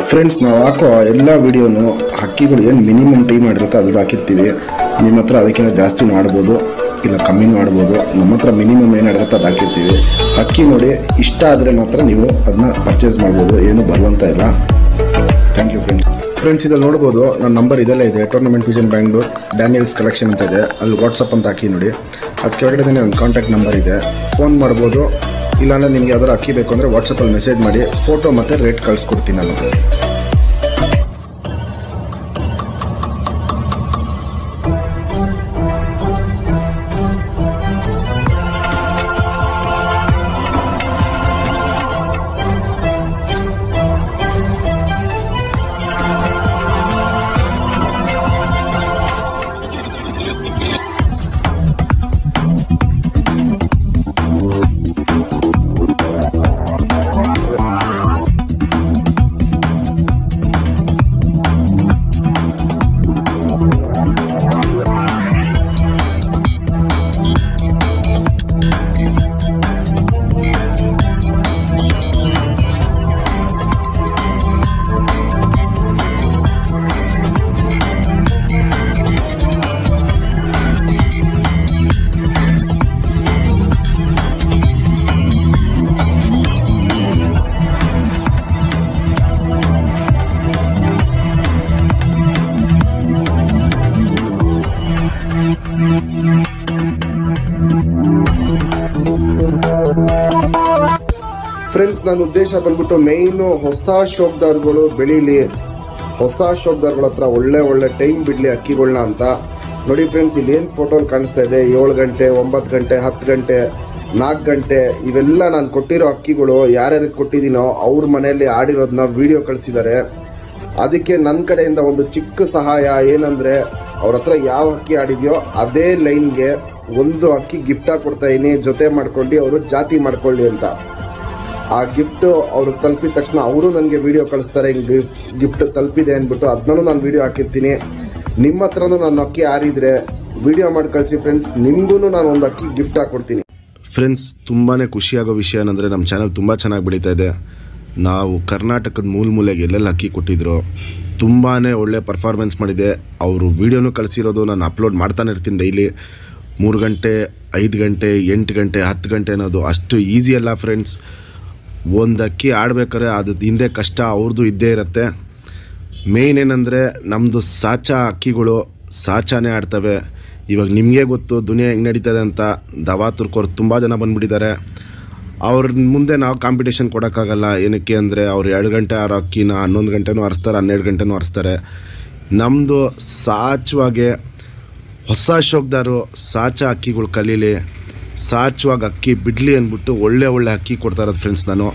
friends ನಾವು ಹಾಕೋ ಎಲ್ಲ ವಿಡಿಯೋನು ಹಕ್ಕಿಗಳು ಏನು ಮಿನಿಮಮ್ ಟೈಮ್ ಮಾಡಿರುತ್ತೆ ಅದು ಹಾಕಿರ್ತೀವಿ ನಿಮ್ಮ ಹತ್ರ ಅದಕ್ಕಿಂತ ಜಾಸ್ತಿ ಮಾಡ್ಬೋದು ಇಲ್ಲ ಕಮ್ಮಿ ಮಾಡ್ಬೋದು ನಮ್ಮ ಹತ್ರ ಮಿನಿಮಮ್ ಏನಿರುತ್ತೆ ಅದು ಹಾಕಿರ್ತೀವಿ ಹಕ್ಕಿ ನೋಡಿ ಇಷ್ಟ ಆದರೆ ಮಾತ್ರ ನೀವು ಅದನ್ನ ಪರ್ಚೇಸ್ ಮಾಡ್ಬೋದು ಏನು ಬರುವಂತ ಇಲ್ಲ ಥ್ಯಾಂಕ್ ಯು ಫ್ರೆಂಡ್ಸ್ ಫ್ರೆಂಡ್ಸ್ ಇದಲ್ಲಿ ನೋಡ್ಬೋದು ನನ್ನ ನಂಬರ್ ಇದೆಲ್ಲ ಇದೆ tournament vision Bangalore Daniels collection ಅಂತ ಇದೆ ಅಲ್ಲಿ ವಾಟ್ಸಪ್ ಅಂತ ಹಾಕಿ ನೋಡಿ ಅದು ಕೆಳಗಡೆ ನನ್ನ ಕಾಂಟ್ಯಾಕ್ಟ್ ನಂಬರ್ ಇದೆ ಫೋನ್ ಮಾಡ್ಬೋದು ಇಲ್ಲಾಂದ್ರೆ ನಿಮ್ಗೆ ಯಾವ್ದಾರು ಅಕ್ಕಿ ಬೇಕು ಅಂದರೆ ವಾಟ್ಸಪ್ಪಲ್ಲಿ ಮೆಸೇಜ್ ಮಾಡಿ ಫೋಟೋ ಮತ್ತು ರೇಟ್ ಕಳಿಸ್ಕೊಡ್ತೀನಿ ನಾನು ಫ್ರೆಂಡ್ಸ್ ನನ್ನ ಉದ್ದೇಶ ಬಂದ್ಬಿಟ್ಟು ಮೇಯ್ನು ಹೊಸ ಶೋಕ್ದಾರ್ಗಳು ಬೆಳೀಲಿ ಹೊಸ ಶೋಕ್ದಾರ್ಗಳ ಹತ್ರ ಒಳ್ಳೆ ಒಳ್ಳೆ ಟೈಮ್ ಬಿಡಲಿ ಅಕ್ಕಿಗಳನ್ನ ಅಂತ ನೋಡಿ ಫ್ರೆಂಡ್ಸ್ ಇಲ್ಲಿ ಏನು ಫೋಟೋ ಕಾಣಿಸ್ತಾ ಇದೆ ಏಳು ಗಂಟೆ ಒಂಬತ್ತು ಗಂಟೆ ಹತ್ತು ಗಂಟೆ ನಾಲ್ಕು ಗಂಟೆ ಇವೆಲ್ಲ ನಾನು ಕೊಟ್ಟಿರೋ ಅಕ್ಕಿಗಳು ಯಾರ್ಯಾರಿಗೆ ಕೊಟ್ಟಿದ್ದೀನೋ ಅವ್ರ ಮನೆಯಲ್ಲಿ ಆಡಿರೋದನ್ನ ವಿಡಿಯೋ ಕಳಿಸಿದ್ದಾರೆ ಅದಕ್ಕೆ ನನ್ನ ಕಡೆಯಿಂದ ಒಂದು ಚಿಕ್ಕ ಸಹಾಯ ಏನಂದ್ರೆ ಅವ್ರ ಹತ್ರ ಯಾವ ಅಕ್ಕಿ ಆಡಿದ್ಯೋ ಅದೇ ಲೈನ್ಗೆ ಒಂದು ಅಕ್ಕಿ ಗಿಫ್ಟ್ ಆಗಿ ಕೊಡ್ತಾ ಇದೀನಿ ಜೊತೆ ಮಾಡ್ಕೊಂಡು ಅವರು ಜಾತಿ ಮಾಡ್ಕೊಳ್ಳಿ ಅಂತ ಆ ಗಿಫ್ಟ್ ಅವ್ರು ತಲುಪಿದ ತಕ್ಷಣ ಅವರು ನನಗೆ ವಿಡಿಯೋ ಕಳಿಸ್ತಾರೆ ಹಿಂಗೆ ಗಿಫ್ಟ್ ತಲುಪಿದೆ ಅಂದ್ಬಿಟ್ಟು ಅದನ್ನೂ ನಾನು ವಿಡಿಯೋ ಹಾಕಿರ್ತೀನಿ ನಿಮ್ಮ ಹತ್ರನೂ ನಾನು ಅಕ್ಕಿ ಆರಿದ್ರೆ ವಿಡಿಯೋ ಮಾಡಿ ಕಳಿಸಿ ಫ್ರೆಂಡ್ಸ್ ನಿಮಗೂ ನಾನು ಒಂದು ಅಕ್ಕಿ ಗಿಫ್ಟ್ ಹಾಕ್ಕೊಡ್ತೀನಿ ಫ್ರೆಂಡ್ಸ್ ತುಂಬಾ ಖುಷಿಯಾಗೋ ವಿಷಯ ಏನಂದರೆ ನಮ್ಮ ಚಾನಲ್ ತುಂಬ ಚೆನ್ನಾಗಿ ಬೆಳೀತಾ ಇದೆ ನಾವು ಕರ್ನಾಟಕದ ಮೂಲ ಮೂಲೆಗೆ ಎಲ್ಲೆಲ್ಲಿ ಅಕ್ಕಿ ಕೊಟ್ಟಿದ್ರು ತುಂಬಾ ಒಳ್ಳೆ ಪರ್ಫಾರ್ಮೆನ್ಸ್ ಮಾಡಿದೆ ಅವರು ವೀಡಿಯೋನು ಕಳಿಸಿರೋದು ನಾನು ಅಪ್ಲೋಡ್ ಮಾಡ್ತಾನೆ ಇರ್ತೀನಿ ಡೈಲಿ ಮೂರು ಗಂಟೆ ಐದು ಗಂಟೆ ಎಂಟು ಗಂಟೆ ಹತ್ತು ಗಂಟೆ ಅನ್ನೋದು ಅಷ್ಟು ಈಸಿ ಅಲ್ಲ ಫ್ರೆಂಡ್ಸ್ ಒಂದು ಅಕ್ಕಿ ಆಡ್ಬೇಕಾದ್ರೆ ಅದು ಹಿಂದೆ ಕಷ್ಟ ಅವ್ರದ್ದು ಇದ್ದೇ ಇರುತ್ತೆ ಮೇಯ್ನ್ ಏನಂದರೆ ನಮ್ಮದು ಸಾಚಾ ಅಕ್ಕಿಗಳು ಸಾಚಾನೇ ಆಡ್ತವೆ ಇವಾಗ ನಿಮಗೆ ಗೊತ್ತು ದುನಿಯಾ ಹೆಂಗೆ ನಡೀತದೆ ಅಂತ ದವಾ ತುರ್ಕೋರು ತುಂಬ ಜನ ಬಂದುಬಿಟ್ಟಿದ್ದಾರೆ ಅವ್ರ ಮುಂದೆ ನಾವು ಕಾಂಪಿಟೇಷನ್ ಕೊಡೋಕ್ಕಾಗಲ್ಲ ಏನಕ್ಕೆ ಅಂದರೆ ಅವ್ರು ಎರಡು ಗಂಟೆ ಆರೋ ಅಕ್ಕಿನ ಹನ್ನೊಂದು ಗಂಟೆನೂ ಹರಿಸ್ತಾರೆ ಹನ್ನೆರಡು ಗಂಟೆನೂ ಹರಿಸ್ತಾರೆ ನಮ್ಮದು ಸಾಚವಾಗೆ ಹೊಸ ಶೋಕ್ದಾರು ಸಾಚ ಅಕ್ಕಿಗಳು ಕಲೀಲಿ ಸಾಚುವಾಗ ಅಕ್ಕಿ ಬಿಡಲಿ ಅಂದ್ಬಿಟ್ಟು ಒಳ್ಳೆ ಒಳ್ಳೆ ಅಕ್ಕಿ ಕೊಡ್ತಾ ಇರೋದು ಫ್ರೆಂಡ್ಸ್ ನಾನು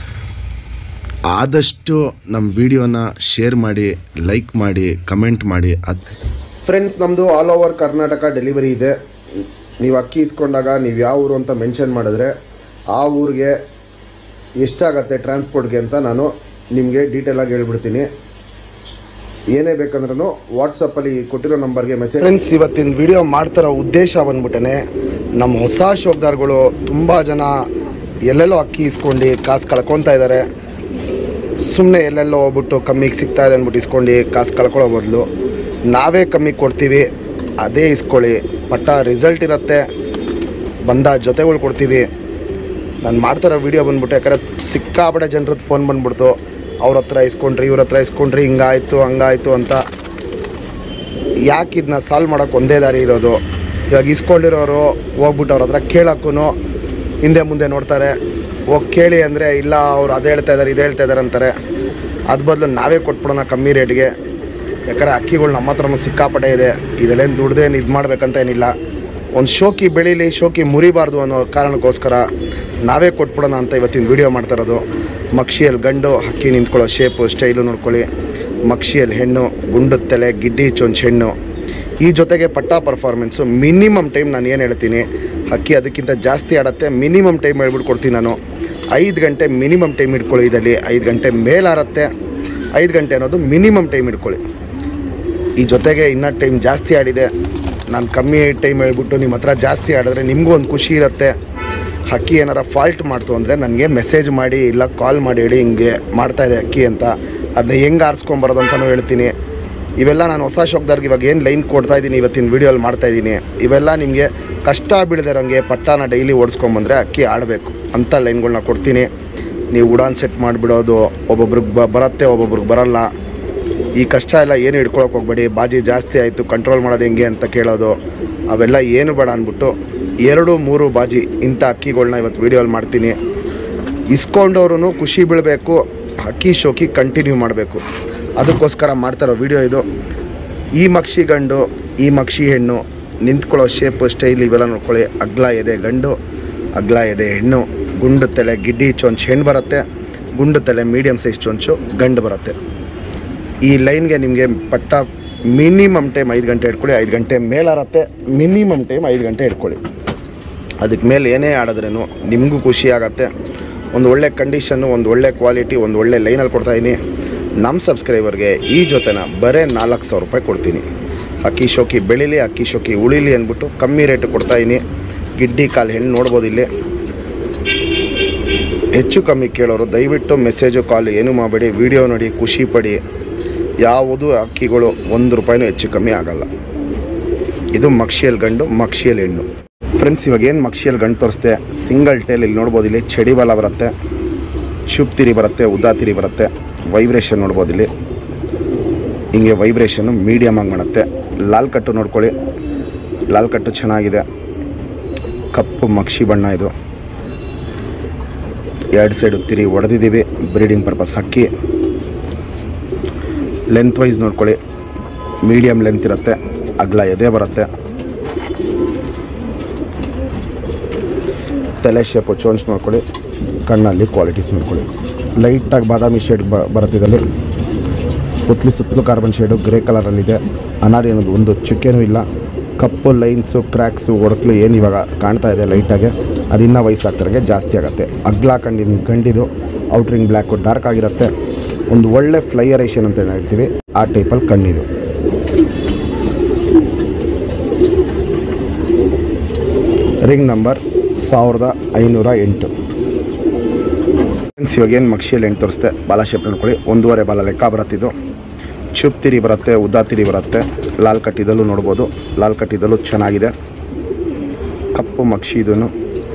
ಆದಷ್ಟು ನಮ್ಮ ವಿಡಿಯೋನ ಶೇರ್ ಮಾಡಿ ಲೈಕ್ ಮಾಡಿ ಕಮೆಂಟ್ ಮಾಡಿ ಅದು ಫ್ರೆಂಡ್ಸ್ ನಮ್ಮದು ಆಲ್ ಓವರ್ ಕರ್ನಾಟಕ ಡೆಲಿವರಿ ಇದೆ ನೀವು ಅಕ್ಕಿ ಇಸ್ಕೊಂಡಾಗ ನೀವು ಯಾವ ಊರು ಅಂತ ಮೆನ್ಷನ್ ಮಾಡಿದ್ರೆ ಆ ಊರಿಗೆ ಎಷ್ಟಾಗತ್ತೆ ಟ್ರಾನ್ಸ್ಪೋರ್ಟ್ಗೆ ಅಂತ ನಾನು ನಿಮಗೆ ಡೀಟೇಲಾಗಿ ಹೇಳ್ಬಿಡ್ತೀನಿ ಏನೇ ಬೇಕಂದ್ರೂ ವಾಟ್ಸಪ್ಪಲ್ಲಿ ಕೊಟ್ಟಿರೋ ನಂಬರ್ಗೆ ಮೆಸೇಜ್ ಫ್ರೆಂಡ್ಸ್ ಇವತ್ತಿನ ವಿಡಿಯೋ ಮಾಡ್ತಿರೋ ಉದ್ದೇಶ ಬಂದ್ಬಿಟ್ಟೆ ನಮ್ಮ ಹೊಸ ಶೋಕ್ದಾರ್ಗಳು ತುಂಬ ಜನ ಎಲ್ಲೆಲ್ಲೋ ಅಕ್ಕಿ ಇಸ್ಕೊಂಡು ಕಾಸು ಕಳ್ಕೊತಾ ಇದ್ದಾರೆ ಸುಮ್ಮನೆ ಎಲ್ಲೆಲ್ಲೋ ಹೋಗ್ಬಿಟ್ಟು ಕಮ್ಮಿಗೆ ಸಿಗ್ತಾ ಇದೆ ಅಂದ್ಬಿಟ್ಟು ಇಸ್ಕೊಂಡು ಕಾಸು ಕಳ್ಕೊಳ್ಳೋ ಬದಲು ನಾವೇ ಕಮ್ಮಿ ಕೊಡ್ತೀವಿ ಅದೇ ಇಸ್ಕೊಳ್ಳಿ ಪಟ್ಟ ರಿಸಲ್ಟ್ ಇರುತ್ತೆ ಬಂದ ಜೊತೆಗಳು ಕೊಡ್ತೀವಿ ನಾನು ಮಾಡ್ತಿರೋ ವಿಡಿಯೋ ಬಂದ್ಬಿಟ್ಟು ಯಾಕಂದರೆ ಸಿಕ್ಕಾಪಟ್ಟೆ ಜನರದ್ದು ಫೋನ್ ಬಂದ್ಬಿಡ್ತು ಅವ್ರ ಹತ್ರ ಇಸ್ಕೊಂಡ್ರಿ ಇವ್ರ ಹತ್ರ ಇಸ್ಕೊಂಡ್ರಿ ಹಿಂಗಾಯ್ತು ಹಂಗಾಯ್ತು ಅಂತ ಯಾಕೆ ಇದನ್ನ ಸಾಲ್ವ್ ಮಾಡೋಕೆ ಒಂದೇ ದಾರಿ ಇರೋದು ಇವಾಗ ಇಸ್ಕೊಂಡಿರೋರು ಹೋಗ್ಬಿಟ್ಟು ಅವ್ರ ಹತ್ರ ಕೇಳೋಕ್ಕೂ ಹಿಂದೆ ಮುಂದೆ ನೋಡ್ತಾರೆ ಹೋಗಿ ಕೇಳಿ ಅಂದರೆ ಇಲ್ಲ ಅವ್ರು ಅದು ಹೇಳ್ತಾ ಇದ್ದಾರೆ ಇದು ಹೇಳ್ತಾ ಇದ್ದಾರೆ ಅಂತಾರೆ ಅದ್ ಬದಲು ನಾವೇ ಕೊಟ್ಬಿಡೋಣ ಕಮ್ಮಿ ರೇಟ್ಗೆ ಯಾಕಂದರೆ ಅಕ್ಕಿಗಳು ನಮ್ಮ ಹತ್ರನೂ ಸಿಕ್ಕಾಪಟ್ಟೆ ಇದೆ ಇದೆಲ್ಲೇನು ದುಡ್ದೇನು ಇದು ಮಾಡ್ಬೇಕಂತ ಏನಿಲ್ಲ ಒಂದು ಶೋಕಿ ಬೆಳೀಲಿ ಶೋಕಿ ಮುರಿಬಾರ್ದು ಅನ್ನೋ ಕಾರಣಕ್ಕೋಸ್ಕರ ನಾವೇ ಕೊಟ್ಬಿಡೋಣ ಅಂತ ಇವತ್ತಿನ ವಿಡಿಯೋ ಮಾಡ್ತಾ ಇರೋದು ಮಕ್ಷಿಯಲ್ಲಿ ಗಂಡು ಹಕ್ಕಿ ನಿಂತ್ಕೊಳ್ಳೋ ಶೇಪು ಸ್ಟೈಲು ನೋಡ್ಕೊಳ್ಳಿ ಮಕ್ಷಿಯಲ್ಲಿ ಹೆಣ್ಣು ಗುಂಡು ತಲೆ ಗಿಡ್ಡಿ ಚೊಂಚ್ ಹೆಣ್ಣು ಈ ಜೊತೆಗೆ ಪಟ್ಟ ಪರ್ಫಾರ್ಮೆನ್ಸು ಮಿನಿಮಮ್ ಟೈಮ್ ನಾನು ಏನು ಹೇಳ್ತೀನಿ ಹಕ್ಕಿ ಅದಕ್ಕಿಂತ ಜಾಸ್ತಿ ಆಡತ್ತೆ ಮಿನಿಮಮ್ ಟೈಮ್ ಹೇಳ್ಬಿಟ್ಟು ಕೊಡ್ತೀನಿ ನಾನು ಐದು ಗಂಟೆ ಮಿನಿಮಮ್ ಟೈಮ್ ಇಟ್ಕೊಳ್ಳಿ ಇದರಲ್ಲಿ ಐದು ಗಂಟೆ ಮೇಲಾರತ್ತೆ ಐದು ಗಂಟೆ ಅನ್ನೋದು ಮಿನಿಮಮ್ ಟೈಮ್ ಇಟ್ಕೊಳ್ಳಿ ಈ ಜೊತೆಗೆ ಇನ್ನೂ ಟೈಮ್ ಜಾಸ್ತಿ ಆಡಿದೆ ನಾನು ಕಮ್ಮಿ ಟೈಮ್ ಹೇಳ್ಬಿಟ್ಟು ನಿಮ್ಮ ಹತ್ರ ಜಾಸ್ತಿ ಆಡಿದ್ರೆ ನಿಮಗೂ ಒಂದು ಖುಷಿ ಇರುತ್ತೆ ಹಕ್ಕಿ ಏನಾರ ಫಾಲ್ಟ್ ಮಾಡ್ತು ಅಂದರೆ ನನಗೆ ಮೆಸೇಜ್ ಮಾಡಿ ಇಲ್ಲ ಕಾಲ್ ಮಾಡಿ ಹೇಳಿ ಹಿಂಗೆ ಮಾಡ್ತಾ ಇದೆ ಅಕ್ಕಿ ಅಂತ ಅದನ್ನ ಹೆಂಗೆ ಆರಿಸ್ಕೊಂಬರೋದು ಅಂತಲೂ ಹೇಳ್ತೀನಿ ಇವೆಲ್ಲ ನಾನು ಹೊಸ ಶೋಕ್ದಾರ್ಗೆ ಇವಾಗ ಏನು ಲೈನ್ ಕೊಡ್ತಾ ಇದ್ದೀನಿ ಇವತ್ತಿನ ವೀಡಿಯೋಲಿ ಮಾಡ್ತಾ ಇದ್ದೀನಿ ಇವೆಲ್ಲ ನಿಮಗೆ ಕಷ್ಟ ಬೀಳದಿರೋಂಗೆ ಪಟ್ಟಾನ ಡೈಲಿ ಓಡಿಸ್ಕೊಂಬಂದ್ರೆ ಅಕ್ಕಿ ಆಡಬೇಕು ಅಂಥ ಲೈನ್ಗಳನ್ನ ಕೊಡ್ತೀನಿ ನೀವು ಉಡಾನ್ ಸೆಟ್ ಮಾಡಿಬಿಡೋದು ಒಬ್ಬೊಬ್ರಿಗೆ ಬ ಬರುತ್ತೆ ಒಬ್ಬೊಬ್ರಿಗೆ ಬರಲ್ಲ ಈ ಕಷ್ಟ ಎಲ್ಲ ಏನು ಹಿಡ್ಕೊಳಕ್ಕೆ ಹೋಗ್ಬೇಡಿ ಬಾಜಿ ಜಾಸ್ತಿ ಆಯಿತು ಕಂಟ್ರೋಲ್ ಮಾಡೋದು ಹೆಂಗೆ ಅಂತ ಕೇಳೋದು ಅವೆಲ್ಲ ಏನು ಬೇಡ ಅಂದ್ಬಿಟ್ಟು ಎರಡು ಮೂರು ಬಾಜಿ ಇಂಥ ಅಕ್ಕಿಗಳ್ನ ಇವತ್ತು ವೀಡಿಯೋಲಿ ಮಾಡ್ತೀನಿ ಇಸ್ಕೊಂಡವ್ರು ಖುಷಿ ಬೀಳಬೇಕು ಅಕ್ಕಿ ಶೋಕಿ ಕಂಟಿನ್ಯೂ ಮಾಡಬೇಕು ಅದಕ್ಕೋಸ್ಕರ ಮಾಡ್ತಾರೋ ವಿಡಿಯೋ ಇದು ಈ ಮಕ್ಷಿ ಗಂಡು ಈ ಮಕ್ಷಿ ಹೆಣ್ಣು ನಿಂತ್ಕೊಳ್ಳೋ ಶೇಪು ಸ್ಟೈಲ್ ಇವೆಲ್ಲ ನೋಡ್ಕೊಳ್ಳಿ ಅಗ್ಲ ಎದೆ ಗಂಡು ಅಗ್ಲ ಎದೆ ಹೆಣ್ಣು ಗುಂಡು ತಲೆ ಗಿಡ್ಡಿ ಚೊಂಚು ಹೆಣ್ಣು ಬರುತ್ತೆ ಗುಂಡು ತಲೆ ಮೀಡಿಯಮ್ ಸೈಜ್ ಚೊಂಚು ಗಂಡು ಬರುತ್ತೆ ಈ ಲೈನ್ಗೆ ನಿಮಗೆ ಪಟ್ಟ ಮಿನಿಮಮ್ ಟೈಮ್ ಐದು ಗಂಟೆ ಇಟ್ಕೊಳ್ಳಿ ಐದು ಗಂಟೆ ಮೇಲಾರತ್ತೆ ಮಿನಿಮಮ್ ಟೈಮ್ ಐದು ಗಂಟೆ ಇಟ್ಕೊಳ್ಳಿ ಅದಕ್ಕೆ ಮೇಲೆ ಏನೇ ಆಡಿದ್ರೂ ನಿಮಗೂ ಖುಷಿ ಆಗತ್ತೆ ಒಂದು ಒಳ್ಳೆ ಕಂಡೀಷನ್ನು ಒಂದು ಒಳ್ಳೆ ಕ್ವಾಲಿಟಿ ಒಂದು ಒಳ್ಳೆ ಲೈನಲ್ಲಿ ಕೊಡ್ತಾಯಿದ್ದೀನಿ ನಮ್ಮ ಸಬ್ಸ್ಕ್ರೈಬರ್ಗೆ ಈ ಜೊತೆನ ಬರೀ ನಾಲ್ಕು ಸಾವಿರ ರೂಪಾಯಿ ಕೊಡ್ತೀನಿ ಅಕ್ಕಿ ಶೋಕಿ ಬೆಳೀಲಿ ಅಕ್ಕಿ ಶೋಕಿ ಉಳಿಲಿ ಅಂದ್ಬಿಟ್ಟು ಕಮ್ಮಿ ರೇಟ್ ಕೊಡ್ತಾಯಿದ್ದೀನಿ ಗಿಡ್ಡಿ ಕಾಲು ಹೆಣ್ಣು ನೋಡ್ಬೋದು ಇಲ್ಲಿ ಹೆಚ್ಚು ಕಮ್ಮಿ ಕೇಳೋರು ದಯವಿಟ್ಟು ಮೆಸೇಜು ಕಾಲ್ ಏನು ಮಾಡಬೇಡಿ ವಿಡಿಯೋ ನೋಡಿ ಖುಷಿ ಪಡಿ ಯಾವುದು ಅಕ್ಕಿಗಳು ಒಂದು ರೂಪಾಯಿನೂ ಹೆಚ್ಚು ಕಮ್ಮಿ ಆಗಲ್ಲ ಇದು ಮಕ್ಷಿಯಲ್ ಗಂಡು ಮಕ್ಷಿಯಲ್ ಹೆಣ್ಣು ಫ್ರೆಂಡ್ಸ್ ಇವಾಗ ಏನು ಮಕ್ಷಿಯಲ್ ಗಂಡು ತೋರಿಸ್ದೆ ಸಿಂಗಲ್ ಟೇಲ್ ಇಲ್ಲಿ ನೋಡ್ಬೋದು ಇಲ್ಲಿ ಚಡಿ ಬಾಲ ಬರುತ್ತೆ ಶುಪ್ ತಿರಿ ಬರುತ್ತೆ ಉದಾ ತಿರಿ ಬರುತ್ತೆ ವೈಬ್ರೇಷನ್ ನೋಡ್ಬೋದು ಇಲ್ಲಿ ಹಿಂಗೆ ವೈಬ್ರೇಷನ್ನು ಮೀಡಿಯಮ್ ಆಗಿ ಮಾಡುತ್ತೆ ಲಾಲ್ ಕಟ್ಟು ನೋಡ್ಕೊಳ್ಳಿ ಲಾಲ್ ಕಟ್ಟು ಚೆನ್ನಾಗಿದೆ ಕಪ್ಪು ಮಕ್ಷಿ ಬಣ್ಣ ಇದು ಎರಡು ಸೈಡು ತಿರಿ ಹೊಡೆದಿದ್ದೀವಿ ಬ್ರೀಡಿಂಗ್ ಪರ್ಪಸ್ ಅಕ್ಕಿ ಲೆಂತ್ ವೈಸ್ ನೋಡ್ಕೊಳ್ಳಿ ಮೀಡಿಯಮ್ ಲೆಂತ್ ಇರುತ್ತೆ ಅಗ್ಲ ಎದೆ ಬರುತ್ತೆ ತಲೆ ಶೇಪು ಚೋನ್ಸ್ ನೋಡ್ಕೊಳ್ಳಿ ಕಣ್ಣಲ್ಲಿ ಕ್ವಾಲಿಟೀಸ್ ನೋಡ್ಕೊಳ್ಳಿ ಲೈಟಾಗಿ ಬಾದಾಮಿ ಶೇಡ್ ಬ ಬರುತ್ತಿದ್ದಲ್ಲಿ ಪುತ್ಲಿ ಸುತ್ತಲೂ ಕಾರ್ಬನ್ ಶೇಡು ಗ್ರೇ ಕಲರಲ್ಲಿದೆ ಅನಾರಿ ಅನ್ನೋದು ಒಂದು ಚುಕ್ಕೆನೂ ಇಲ್ಲ ಕಪ್ಪು ಲೈನ್ಸು ಕ್ರ್ಯಾಕ್ಸು ಒಡಕ್ಲು ಏನು ಇವಾಗ ಕಾಣ್ತಾ ಇದೆ ಲೈಟಾಗೆ ಅದು ಇನ್ನೂ ವಯಸ್ಸಾಗ್ತಾರಂಗೆ ಜಾಸ್ತಿ ಆಗುತ್ತೆ ಅಗ್ಲ ಕಂಡಿನ ಗಂಡಿದು ಔಟ್ರಿಂಗ್ ಬ್ಲ್ಯಾಕು ಡಾರ್ಕ್ ಆಗಿರುತ್ತೆ ಒಂದು ಒಳ್ಳೆ ಫ್ಲೈಯರೇಷನ್ ಅಂತ ಹೇಳ್ತೀವಿ ಆ ಟೈಪಲ್ಲಿ ಕಣ್ಣಿದು ರಿಂಗ್ ನಂಬರ್ ಸಾವಿರದ ಐನೂರ ಎಂಟು ಫ್ರೆಂಡ್ಸ್ ಇವಾಗ ಏನು ಮಕ್ಷಿಯಲ್ಲಿ ಎಂಟು ತೋರಿಸ್ತೆ ಬಾಲ ಶೇಪ್ ನೋಡ್ಕೊಳ್ಳಿ ಒಂದೂವರೆ ಬಾಲ ಲೆಕ್ಕ ಬರುತ್ತಿದ್ದು ಚುಪ್ ತಿರಿ ಬರುತ್ತೆ ಉದ್ದಾ ತಿರಿ ಬರುತ್ತೆ ಲಾಲ್ ಕಟ್ಟಿದಲ್ಲೂ ನೋಡ್ಬೋದು ಲಾಲ್ ಕಟ್ಟಿದಲ್ಲೂ ಚೆನ್ನಾಗಿದೆ ಕಪ್ಪು ಮಕ್ಷಿ ಇದನ್ನು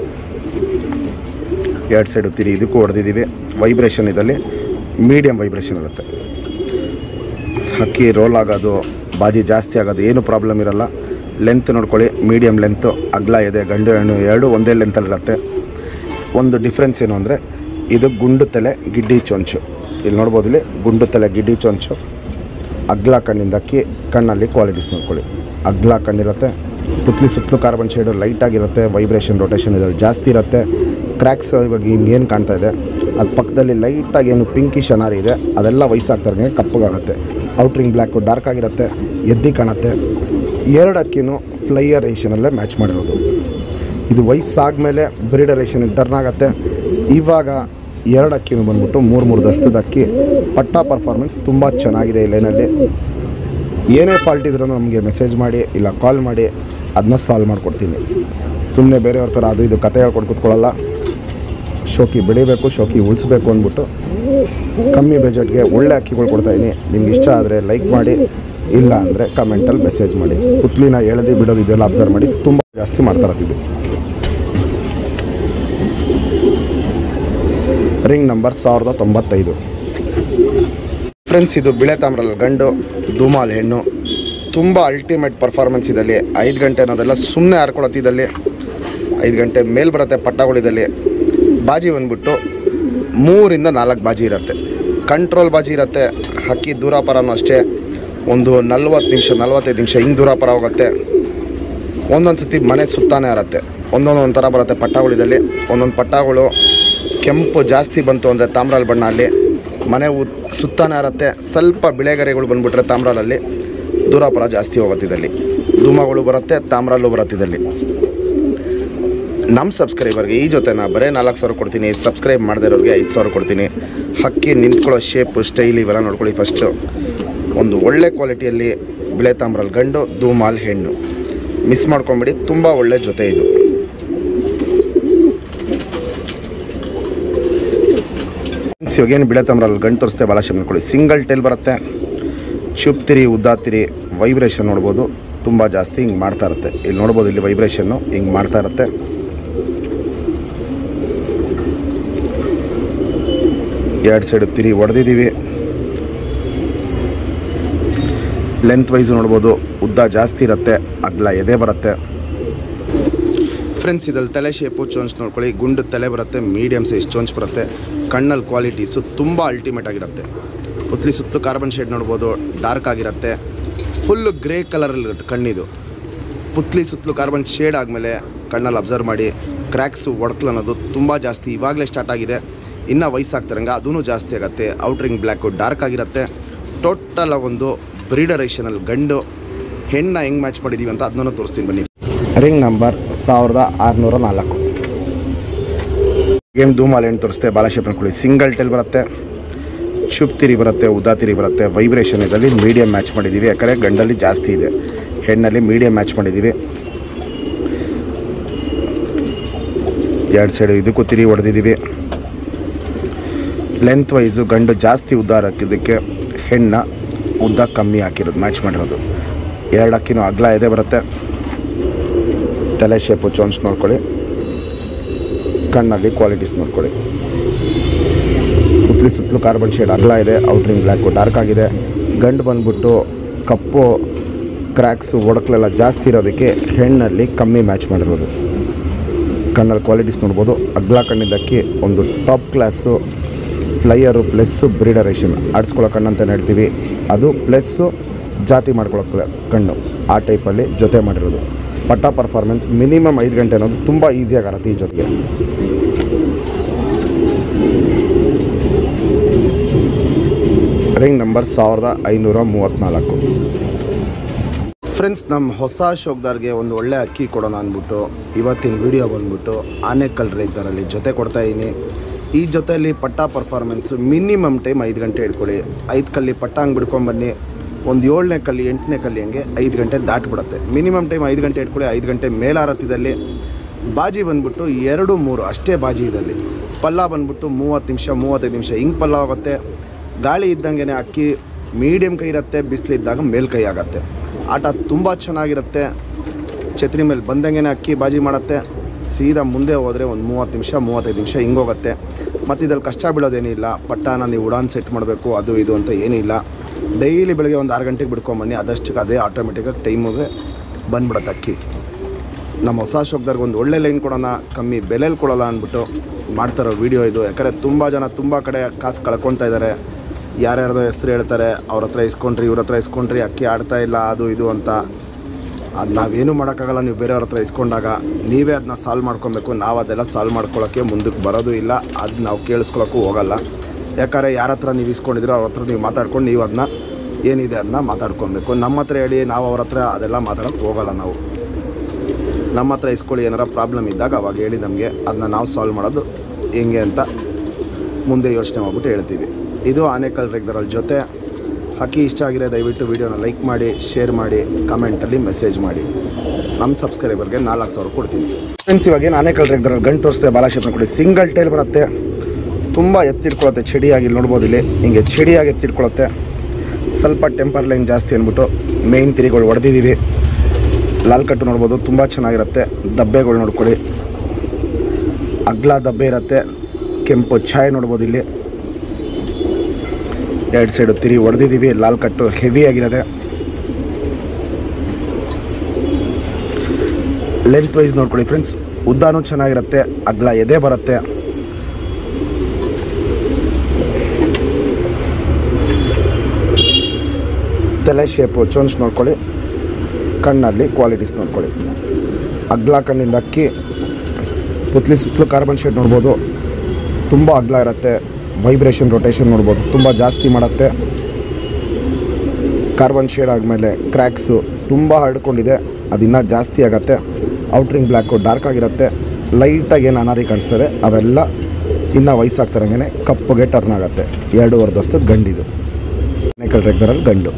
ಎರಡು ಸೈಡು ತಿರಿ ಇದಕ್ಕೂ ಹೊಡೆದಿದ್ದೀವಿ ವೈಬ್ರೇಷನ್ ಇದ್ದಲ್ಲಿ ಮೀಡಿಯಮ್ ವೈಬ್ರೇಷನ್ ಇರುತ್ತೆ ಅಕ್ಕಿ ರೋಲ್ ಆಗೋದು ಬಾಜಿ ಜಾಸ್ತಿ ಆಗೋದು ಏನು ಪ್ರಾಬ್ಲಮ್ ಇರಲ್ಲ ಲೆಂತ್ ನೋಡ್ಕೊಳ್ಳಿ ಮೀಡಿಯಮ್ ಲೆಂತು ಅಗ್ಲ ಇದೆ ಗಂಡು ಹೆಣ್ಣು ಎರಡು ಒಂದೇ ಲೆಂತಲ್ಲಿರುತ್ತೆ ಒಂದು ಡಿಫ್ರೆನ್ಸ್ ಏನು ಅಂದರೆ ಇದು ಗುಂಡು ತಲೆ ಗಿಡ್ಡಿ ಚೊಂಚು ಇಲ್ಲಿ ನೋಡ್ಬೋದು ಇಲ್ಲಿ ಗುಂಡು ತಲೆ ಗಿಡ್ಡಿ ಚೊಂಚು ಅಗ್ಲ ಕಣ್ಣಿಂದ ಅಕ್ಕಿ ಕಣ್ಣಲ್ಲಿ ಕ್ವಾಲಿಟೀಸ್ ನೋಡ್ಕೊಳ್ಳಿ ಅಗ್ಲ ಕಣ್ಣಿರುತ್ತೆ ಪುತ್ಲಿ ಸುತ್ತಲೂ ಕಾರ್ಬನ್ ಶೇಡು ಲೈಟಾಗಿರುತ್ತೆ ವೈಬ್ರೇಷನ್ ರೊಟೇಷನ್ ಇದ್ರಲ್ಲಿ ಜಾಸ್ತಿ ಇರುತ್ತೆ ಕ್ರ್ಯಾಕ್ಸ್ ಇವಾಗ ಏನು ಕಾಣ್ತಾ ಇದೆ ಅದು ಪಕ್ಕದಲ್ಲಿ ಲೈಟಾಗಿ ಏನು ಪಿಂಕಿಶ್ ಅನಾರಿ ಇದೆ ಅದೆಲ್ಲ ವಯಸ್ಸಾಗ್ತಾರೆ ಕಪ್ಪಗಾಗುತ್ತೆ ಔಟ್ರಿಂಗ್ ಬ್ಲ್ಯಾಕು ಡಾರ್ಕ್ ಆಗಿರುತ್ತೆ ಎದ್ದಿ ಕಾಣುತ್ತೆ ಎರಡು ಅಕ್ಕಿನೂ ಫ್ಲೈಯರ್ ರೇಷನಲ್ಲೇ ಮ್ಯಾಚ್ ಮಾಡಿರೋದು ಇದು ವಯಸ್ಸಾದ್ಮೇಲೆ ಬ್ರೀಡರೇಷನ್ ಟರ್ನ್ ಆಗುತ್ತೆ ಇವಾಗ ಎರಡು ಅಕ್ಕಿನೂ ಬಂದ್ಬಿಟ್ಟು ಮೂರು ಮೂರು ದಸ್ತದ ಅಕ್ಕಿ ಪಟ್ಟ ಪರ್ಫಾರ್ಮೆನ್ಸ್ ತುಂಬ ಚೆನ್ನಾಗಿದೆ ಈ ಲೈನಲ್ಲಿ ಏನೇ ಫಾಲ್ಟ್ ಇದ್ರೂ ನಮಗೆ ಮೆಸೇಜ್ ಮಾಡಿ ಇಲ್ಲ ಕಾಲ್ ಮಾಡಿ ಅದನ್ನ ಸಾಲ್ವ್ ಮಾಡಿಕೊಡ್ತೀನಿ ಸುಮ್ಮನೆ ಬೇರೆಯವ್ರ ಥರ ಅದು ಇದು ಕತೆ ಹೇಳ್ಕೊಂಡು ಕೂತ್ಕೊಳ್ಳಲ್ಲ ಶೋಕಿ ಬೆಳಿಬೇಕು ಶೋಕಿ ಉಳಿಸ್ಬೇಕು ಅಂದ್ಬಿಟ್ಟು ಕಮ್ಮಿ ಬಜೆಟ್ಗೆ ಒಳ್ಳೆ ಅಕ್ಕಿಗಳು ಕೊಡ್ತಾಯಿದ್ದೀನಿ ನಿಮ್ಗೆ ಇಷ್ಟ ಆದರೆ ಲೈಕ್ ಮಾಡಿ ಇಲ್ಲ ಅಂದರೆ ಕಮೆಂಟಲ್ಲಿ ಮೆಸೇಜ್ ಮಾಡಿ ಪುತ್ಲಿನ ಎಳೆದು ಬಿಡೋದು ಇದೆಲ್ಲ ಅಬ್ಸರ್ವ್ ಮಾಡಿ ತುಂಬ ಜಾಸ್ತಿ ಮಾಡ್ತಾರತ್ತಿದ್ದು ರಿಂಗ್ ನಂಬರ್ ಸಾವಿರದ ತೊಂಬತ್ತೈದು ಫ್ರೆಂಡ್ಸ್ ಇದು ಬಿಳೆ ತಾಮ್ರಲ್ಲಿ ಗಂಡು ಧೂಮಾಲ್ ಹೆಣ್ಣು ತುಂಬ ಅಲ್ಟಿಮೇಟ್ ಪರ್ಫಾರ್ಮೆನ್ಸ್ ಇದ್ದಲ್ಲಿ ಐದು ಗಂಟೆ ಅನ್ನೋದೆಲ್ಲ ಸುಮ್ಮನೆ ಹಾರ್ಕೊಳತ್ತಿದ್ದಲ್ಲಿ ಐದು ಗಂಟೆ ಮೇಲ್ ಬರುತ್ತೆ ಪಟ್ಟಗಳಿದ್ದಲ್ಲಿ ಬಾಜಿ ಬಂದ್ಬಿಟ್ಟು ಮೂರಿಂದ ನಾಲ್ಕು ಬಾಜಿ ಇರುತ್ತೆ ಕಂಟ್ರೋಲ್ ಬಾಜಿ ಇರುತ್ತೆ ಹಕ್ಕಿ ದೂರಾಪರನೂ ಅಷ್ಟೇ ಒಂದು ನಲ್ವತ್ತು ನಿಮಿಷ ನಲ್ವತ್ತೈದು ನಿಮಿಷ ಹಿಂಗೆ ದೂರಾಪರ ಹೋಗುತ್ತೆ ಒಂದೊಂದು ಸತಿ ಮನೆ ಸುತ್ತಾನೆ ಇರುತ್ತೆ ಒಂದೊಂದು ಒಂಥರ ಬರುತ್ತೆ ಪಟ್ಟಗಳಿದಲ್ಲಿ ಒಂದೊಂದು ಪಟ್ಟಗಳು ಕೆಂಪು ಜಾಸ್ತಿ ಬಂತು ಅಂದರೆ ತಾಮ್ರಾಲ್ ಬಣ್ಣ ಅಲ್ಲಿ ಮನೆ ಉತ್ ಸುತ್ತಾನೆ ಇರುತ್ತೆ ಸ್ವಲ್ಪ ಬಿಳೆಗರೆಗಳು ಬಂದ್ಬಿಟ್ರೆ ತಾಮ್ರಾಲಲ್ಲಿ ದೂರಾಪುರ ಜಾಸ್ತಿ ಹೋಗುತ್ತಿದ್ದಲ್ಲಿ ಧೂಮಗಳು ಬರುತ್ತೆ ತಾಮ್ರಲ್ಲೂ ಬರುತ್ತಿದ್ದಲ್ಲಿ ನಮ್ಮ ಸಬ್ಸ್ಕ್ರೈಬರ್ಗೆ ಈ ಜೊತೆ ನಾ ಬರೀ ನಾಲ್ಕು ಸಾವಿರ ಕೊಡ್ತೀನಿ ಸಬ್ಸ್ಕ್ರೈಬ್ ಮಾಡದೇ ಇರೋರಿಗೆ ಐದು ಸಾವಿರ ಕೊಡ್ತೀನಿ ಹಕ್ಕಿ ನಿಂತ್ಕೊಳ್ಳೋ ಶೇಪು ಸ್ಟೈಲ್ ಇವೆಲ್ಲ ನೋಡ್ಕೊಳ್ಳಿ ಫಸ್ಟು ಒಂದು ಒಳ್ಳೆ ಕ್ವಾಲಿಟಿಯಲ್ಲಿ ಬಿಳೆ ತಾಮ್ರಲ್ಲಿ ಗಂಡು ಧೂಮಾಲ್ ಹೆಣ್ಣು ಮಿಸ್ ಮಾಡ್ಕೊಂಬಿಡಿ ತುಂಬ ಒಳ್ಳೆ ಜೊತೆ ಇದು ಇವಾಗ ಏನು ಬಿಳೆ ತಮ್ರಲ್ಲಿ ಗಂಟು ತೋರಿಸ್ತೆ ಬಾಲಾಶಿಪ್ ನೋಡ್ಕೊಳ್ಳಿ ಸಿಂಗಲ್ ಟೈಲ್ ಬರುತ್ತೆ ಚುಪ್ತಿರಿ ಉದ್ದಾತಿರಿ ವೈಬ್ರೇಷನ್ ನೋಡ್ಬೋದು ತುಂಬ ಜಾಸ್ತಿ ಹಿಂಗೆ ಮಾಡ್ತಾ ಇರುತ್ತೆ ಇಲ್ಲಿ ನೋಡ್ಬೋದು ಇಲ್ಲಿ ವೈಬ್ರೇಷನ್ನು ಹಿಂಗೆ ಮಾಡ್ತಾ ಇರುತ್ತೆ ಎರಡು ಸೈಡು ತಿರಿ ಹೊಡೆದಿದ್ದೀವಿ ಲೆಂತ್ ವೈಸು ನೋಡ್ಬೋದು ಉದ್ದ ಜಾಸ್ತಿ ಇರುತ್ತೆ ಅಗ್ಲ ಎದೆ ಬರುತ್ತೆ ಫ್ರೆಂಡ್ಸ್ ಇದಲ್ಲಿ ತಲೆ ಶೇಪು ಚೋಂಚ್ ನೋಡ್ಕೊಳ್ಳಿ ಗುಂಡು ತಲೆ ಬರುತ್ತೆ ಮೀಡಿಯಮ್ ಸೈಜ್ ಚೋಂಚ್ ಬರುತ್ತೆ ಕಣ್ಣಲ್ಲಿ ಕ್ವಾಲಿಟೀಸು ತುಂಬ ಅಲ್ಟಿಮೇಟ್ ಆಗಿರುತ್ತೆ ಪುತ್ಲಿ ಸುತ್ತಲೂ ಕಾರ್ಬನ್ ಶೇಡ್ ನೋಡ್ಬೋದು ಡಾರ್ಕ್ ಆಗಿರುತ್ತೆ ಫುಲ್ಲು ಗ್ರೇ ಕಲರಲ್ಲಿರುತ್ತೆ ಕಣ್ಣಿದು ಪುತ್ಲಿ ಸುತ್ತಲೂ ಕಾರ್ಬನ್ ಶೇಡ್ ಆದಮೇಲೆ ಕಣ್ಣಲ್ಲಿ ಅಬ್ಸರ್ವ್ ಮಾಡಿ ಕ್ರ್ಯಾಕ್ಸು ಒಡಕ್ಲು ಅನ್ನೋದು ತುಂಬ ಜಾಸ್ತಿ ಇವಾಗಲೇ ಸ್ಟಾರ್ಟ್ ಆಗಿದೆ ಇನ್ನು ವಯಸ್ಸಾಗ್ತಿರಂಗೆ ಅದೂ ಜಾಸ್ತಿ ಆಗುತ್ತೆ ಔಟ್ರಿಂಗ್ ಬ್ಲ್ಯಾಕು ಡಾರ್ಕ್ ಆಗಿರುತ್ತೆ ಟೋಟಲ್ ಒಂದು ಬ್ರೀಡರೇಷನಲ್ಲಿ ಗಂಡು ಹೆಣ್ಣ ಹೆಂಗೆ ಮ್ಯಾಚ್ ಮಾಡಿದ್ದೀವಿ ಅಂತ ಅದನ್ನೂ ತೋರಿಸ್ತೀನಿ ಬನ್ನಿ ರಿಂಗ್ ನಂಬರ್ ಸಾವಿರದ ಆರುನೂರ ನಾಲ್ಕು ಗೇಮ್ ಧೂಮಾಲ್ ಏನು ತೋರಿಸ್ತೆ ಬಾಲಾಶೇಪ್ ಅನ್ಕೊಳ್ಳಿ ಸಿಂಗಲ್ ಟೆಲ್ ಬರುತ್ತೆ ಶುಭ್ ತಿರಿ ಬರುತ್ತೆ ಉದಾ ತಿರಿ ಬರುತ್ತೆ ವೈಬ್ರೇಷನ್ ಇದರಲ್ಲಿ ಮೀಡಿಯಮ್ ಮ್ಯಾಚ್ ಮಾಡಿದ್ದೀವಿ ಯಾಕಂದರೆ ಗಂಡಲ್ಲಿ ಜಾಸ್ತಿ ಇದೆ ಹೆಣ್ಣಲ್ಲಿ ಮೀಡಿಯಮ್ ಮ್ಯಾಚ್ ಮಾಡಿದ್ದೀವಿ ಎರಡು ಸೈಡು ಇದಕ್ಕೂ ತಿರಿ ಹೊಡೆದಿದ್ದೀವಿ ಲೆಂತ್ ವೈಸು ಗಂಡು ಜಾಸ್ತಿ ಉದ್ದ ಹಾಕಿದ್ದಕ್ಕೆ ಹೆಣ್ಣ ಉದ್ದ ಕಮ್ಮಿ ಹಾಕಿರೋದು ಮ್ಯಾಚ್ ಮಾಡಿರೋದು ಎರಡು ಅಕ್ಕಿನೂ ಅಗ್ಲ ಇದೆ ಬರುತ್ತೆ ತಲೆ ಶೇಪು ಚೋನ್ಸ್ ನೋಡ್ಕೊಳ್ಳಿ ಕಣ್ಣಲ್ಲಿ ಕ್ವಾಲಿಟೀಸ್ ನೋಡ್ಕೊಳ್ಳಿ ಸುತ್ತಲಿ ಸುತ್ತಲೂ ಕಾರ್ಬನ್ ಶೇಡ್ ಅಗಲ ಇದೆ ಔಟ್ರಿಂಗ್ ಬ್ಲ್ಯಾಕು ಡಾರ್ಕ್ ಆಗಿದೆ ಗಂಡು ಬಂದ್ಬಿಟ್ಟು ಕಪ್ಪು ಕ್ರ್ಯಾಕ್ಸು ಒಡಕ್ಲೆಲ್ಲ ಜಾಸ್ತಿ ಇರೋದಕ್ಕೆ ಹೆಣ್ಣಲ್ಲಿ ಕಮ್ಮಿ ಮ್ಯಾಚ್ ಮಾಡಿರೋದು ಕಣ್ಣಲ್ಲಿ ಕ್ವಾಲಿಟೀಸ್ ನೋಡ್ಬೋದು ಅಗ್ಲ ಕಣ್ಣಿದ್ದಕ್ಕೆ ಒಂದು ಟಾಪ್ ಕ್ಲಾಸು ಫ್ಲೈಯರು ಪ್ಲಸ್ಸು ಬ್ರೀಡರೇಷನ್ ಆಡಿಸ್ಕೊಳ್ಳೋ ಕಣ್ಣು ಅಂತ ಹೇಳ್ತೀವಿ ಅದು ಪ್ಲಸ್ಸು ಜಾತಿ ಮಾಡ್ಕೊಳ್ಳೋ ಕಣ್ಣು ಆ ಟೈಪಲ್ಲಿ ಜೊತೆ ಮಾಡಿರೋದು ಪಟ್ಟ ಪರ್ಫಾರ್ಮೆನ್ಸ್ ಮಿನಿಮಮ್ ಐದು ಗಂಟೆ ಅನ್ನೋದು ತುಂಬ ಈಸಿಯಾಗಿರುತ್ತೆ ಈ ಜೊತೆಗೆ ರಿಂಗ್ ನಂಬರ್ ಸಾವಿರದ ಐನೂರ ಮೂವತ್ತ್ನಾಲ್ಕು ಫ್ರೆಂಡ್ಸ್ ನಮ್ಮ ಹೊಸ ಶೋಕ್ದಾರ್ಗೆ ಒಂದು ಒಳ್ಳೆ ಅಕ್ಕಿ ಕೊಡೋಣ ಅಂದ್ಬಿಟ್ಟು ಇವತ್ತಿನ ವಿಡಿಯೋ ಬಂದ್ಬಿಟ್ಟು ಆನೆಕಲ್ ರೈತರಲ್ಲಿ ಜೊತೆ ಕೊಡ್ತಾ ಇದ್ದೀನಿ ಈ ಜೊತೆಯಲ್ಲಿ ಪಟ್ಟ ಪರ್ಫಾರ್ಮೆನ್ಸು ಮಿನಿಮಮ್ ಟೈಮ್ ಐದು ಗಂಟೆ ಇಟ್ಕೊಳ್ಳಿ ಐದು ಕಲ್ಲಿ ಪಟ್ಟ ಹಂಗೆ ಬಿಡ್ಕೊಂಬನ್ನಿ ಒಂದು ಏಳನೇ ಕಲ್ಲಿ ಎಂಟನೇ ಕಲ್ಲಿ ಹಂಗೆ ಐದು ಗಂಟೆ ದಾಟ್ಬಿಡುತ್ತೆ ಮಿನಿಮಮ್ ಟೈಮ್ ಐದು ಗಂಟೆ ಇಟ್ಕೊಳ್ಳಿ ಐದು ಗಂಟೆ ಮೇಲಾರತ್ತಿದಲ್ಲಿ ಬಾಜಿ ಬಂದ್ಬಿಟ್ಟು ಎರಡು ಮೂರು ಅಷ್ಟೇ ಬಾಜಿ ಇದಲ್ಲಿ ಪಲ್ಲ ಬಂದ್ಬಿಟ್ಟು ಮೂವತ್ತು ನಿಮಿಷ ಮೂವತ್ತೈದು ನಿಮಿಷ ಹಿಂಗೆ ಪಲ್ಲ ಆಗುತ್ತೆ ಗಾಳಿ ಇದ್ದಂಗೆ ಅಕ್ಕಿ ಮೀಡಿಯಮ್ ಕೈ ಇರುತ್ತೆ ಬಿಸಿಲಿದ್ದಾಗ ಮೇಲ್ಕೈ ಆಗುತ್ತೆ ಆಟ ತುಂಬ ಚೆನ್ನಾಗಿರುತ್ತೆ ಛತ್ರಿ ಮೇಲೆ ಬಂದಂಗೆ ಅಕ್ಕಿ ಬಾಜಿ ಮಾಡುತ್ತೆ ಸೀದಾ ಮುಂದೆ ಹೋದರೆ ಒಂದು ಮೂವತ್ತು ನಿಮಿಷ ಮೂವತ್ತೈದು ನಿಮಿಷ ಹಿಂಗೋಗುತ್ತೆ ಮತ್ತು ಇದ್ರಲ್ಲಿ ಕಷ್ಟ ಬೀಳೋದೇನಿಲ್ಲ ಪಟ್ಟಾನ ನೀವು ಉಡಾನ್ ಸೆಟ್ ಮಾಡಬೇಕು ಅದು ಇದು ಅಂತ ಏನಿಲ್ಲ ಡೈಲಿ ಬೆಳಗ್ಗೆ ಒಂದು ಆರು ಗಂಟೆಗೆ ಬಿಡ್ಕೊಂಬನ್ನಿ ಅದಷ್ಟಕ್ಕೆ ಅದೇ ಆಟೋಮೆಟಿಕಾಗಿ ಟೈಮಿಗೆ ಬಂದ್ಬಿಡುತ್ತೆ ಅಕ್ಕಿ ನಮ್ಮ ಹೊಸ ಶೋಕ್ದಾರ್ಗೆ ಒಂದು ಒಳ್ಳೆ ಲೈನ್ ಕೊಡೋಣ ಕಮ್ಮಿ ಬೆಲೆಯಲ್ಲಿ ಕೊಡೋಲ್ಲ ಅಂದ್ಬಿಟ್ಟು ಮಾಡ್ತಾರೋ ವೀಡಿಯೋ ಇದು ಯಾಕಂದರೆ ತುಂಬ ಜನ ತುಂಬ ಕಡೆ ಕಾಸು ಕಳ್ಕೊತಾ ಇದ್ದಾರೆ ಯಾರ್ಯಾರ್ದೋ ಹೆಸ್ರು ಹೇಳ್ತಾರೆ ಅವ್ರ ಹತ್ರ ಇಸ್ಕೊಂಡ್ರಿ ಇವ್ರ ಹತ್ರ ಇಸ್ಕೊಂಡ್ರಿ ಅಕ್ಕಿ ಆಡ್ತಾ ಇಲ್ಲ ಅದು ಇದು ಅಂತ ಅದು ನಾವೇನು ಮಾಡೋಕ್ಕಾಗಲ್ಲ ನೀವು ಬೇರೆಯವ್ರ ಹತ್ರ ಇಸ್ಕೊಂಡಾಗ ನೀವೇ ಅದನ್ನ ಸಾಲ್ವ್ ಮಾಡ್ಕೊಬೇಕು ನಾವು ಅದೆಲ್ಲ ಸಾಲ್ವ್ ಮಾಡ್ಕೊಳ್ಳೋಕ್ಕೆ ಮುಂದಕ್ಕೆ ಬರೋದು ಇಲ್ಲ ಅದು ನಾವು ಕೇಳಿಸ್ಕೊಳ್ಳೋಕ್ಕೂ ಹೋಗಲ್ಲ ಯಾಕಂದರೆ ಯಾರ ಹತ್ರ ನೀವು ಇಸ್ಕೊಂಡಿದ್ದೀರೋ ಅವ್ರ ಹತ್ರ ನೀವು ಮಾತಾಡ್ಕೊಂಡು ನೀವು ಅದನ್ನ ಏನಿದೆ ಅದನ್ನ ಮಾತಾಡ್ಕೊಬೇಕು ನಮ್ಮ ಹತ್ರ ಹೇಳಿ ನಾವು ಅವ್ರ ಹತ್ರ ಅದೆಲ್ಲ ಮಾತಾಡೋಕ್ಕೆ ಹೋಗಲ್ಲ ನಾವು ನಮ್ಮ ಹತ್ರ ಇಸ್ಕೊಳ್ಳಿ ಏನಾರ ಪ್ರಾಬ್ಲಮ್ ಇದ್ದಾಗ ಅವಾಗ ಹೇಳಿ ನಮಗೆ ಅದನ್ನ ನಾವು ಸಾಲ್ವ್ ಮಾಡೋದು ಹೆಂಗೆ ಅಂತ ಮುಂದೆ ಯೋಚನೆ ಮಾಡ್ಬಿಟ್ಟು ಹೇಳ್ತೀವಿ ಇದು ಆನೆಕಲ್ ರೆಗ್ದರಲ್ ಜೊತೆ ಹಕ್ಕಿ ಇಷ್ಟ ಆಗಿರೋ ದಯವಿಟ್ಟು ವೀಡಿಯೋನ ಲೈಕ್ ಮಾಡಿ ಶೇರ್ ಮಾಡಿ ಕಮೆಂಟಲ್ಲಿ ಮೆಸೇಜ್ ಮಾಡಿ ನಮ್ಮ ಸಬ್ಸ್ಕ್ರೈಬರ್ಗೆ ನಾಲ್ಕು ಸಾವಿರ ಕೊಡ್ತೀನಿ ಫ್ರೆಂಡ್ಸ್ ಇವಾಗ ಏನು ಆನೆಕಲ್ ರೆಗ್ದರಲ್ಲಿ ಗಂಟು ತೋರಿಸ್ತೇವೆ ಬಾಲಾಶೇಪನ ಕೊಡಿ ಸಿಂಗಲ್ ಟೈಲ್ ಬರುತ್ತೆ ತುಂಬ ಎತ್ತಿಡ್ಕೊಳುತ್ತೆ ಚಡಿಯಾಗಿ ಇಲ್ಲಿ ನೋಡ್ಬೋದು ಇಲ್ಲಿ ಹಿಂಗೆ ಚಡಿಯಾಗಿ ಎತ್ತಿಡ್ಕೊಳುತ್ತೆ ಸ್ವಲ್ಪ ಟೆಂಪರ್ ಲೈನ್ ಜಾಸ್ತಿ ಅಂದ್ಬಿಟ್ಟು ಮೇಯ್ನ್ ತಿರಿಗಳು ಹೊಡೆದಿದ್ದೀವಿ ಲಾಲ್ ಕಟ್ಟು ನೋಡ್ಬೋದು ತುಂಬ ಚೆನ್ನಾಗಿರುತ್ತೆ ದಬ್ಬೆಗಳು ನೋಡ್ಕೊಳ್ಳಿ ಅಗ್ಲ ದಬ್ಬೆ ಇರುತ್ತೆ ಕೆಂಪು ಛಾಯ್ ನೋಡ್ಬೋದು ಇಲ್ಲಿ ಎರಡು ಸೈಡು ತಿರಿ ಹೊಡೆದಿದ್ದೀವಿ ಲಾಲ್ ಕಟ್ಟು ಹೆವಿ ಆಗಿರುತ್ತೆ ಲೆಂತ್ ವೈಸ್ ನೋಡ್ಕೊಳ್ಳಿ ಫ್ರೆಂಡ್ಸ್ ಉದ್ದಾನೂ ಚೆನ್ನಾಗಿರುತ್ತೆ ಅಗ್ಲ ಎದೆ ಬರುತ್ತೆ ತಲೆ ಶೇಪು ಚೋನ್ಸ್ ನೋಡ್ಕೊಳ್ಳಿ ಕಣ್ಣಲ್ಲಿ ಕ್ವಾಲಿಟೀಸ್ ನೋಡ್ಕೊಳ್ಳಿ ಅಗ್ಲ ಕಣ್ಣಿಂದ ಅಕ್ಕಿ ಪುತ್ಲಿ ಸುತ್ತಲೂ ಕಾರ್ಬನ್ ಶೇಡ್ ನೋಡ್ಬೋದು ತುಂಬ ಅಗ್ಲ ಇರುತ್ತೆ ವೈಬ್ರೇಷನ್ ರೊಟೇಷನ್ ನೋಡ್ಬೋದು ತುಂಬ ಜಾಸ್ತಿ ಮಾಡುತ್ತೆ ಕಾರ್ಬನ್ ಶೇಡ್ ಆದಮೇಲೆ ಕ್ರ್ಯಾಕ್ಸು ತುಂಬ ಹರಡ್ಕೊಂಡಿದೆ ಅದು ಇನ್ನೂ ಜಾಸ್ತಿ ಆಗುತ್ತೆ ಔಟ್ರಿಂಗ್ ಬ್ಲ್ಯಾಕು ಡಾರ್ಕ್ ಆಗಿರುತ್ತೆ ಲೈಟಾಗಿ ಏನು ಅನಾರಿ ಕಾಣಿಸ್ತದೆ ಅವೆಲ್ಲ ಇನ್ನೂ ವಯಸ್ಸಾಗ್ತಾರಂಗೆ ಕಪ್ಪುಗೆ ಟರ್ನ್ ಆಗುತ್ತೆ ಎರಡೂವರೆ ದಸ್ತದ ಗಂಡಿದು ಮೆಕ್ಯಾನಿಕಲ್ ರೆಗ್ದರಲ್ಲಿ ಗಂಡು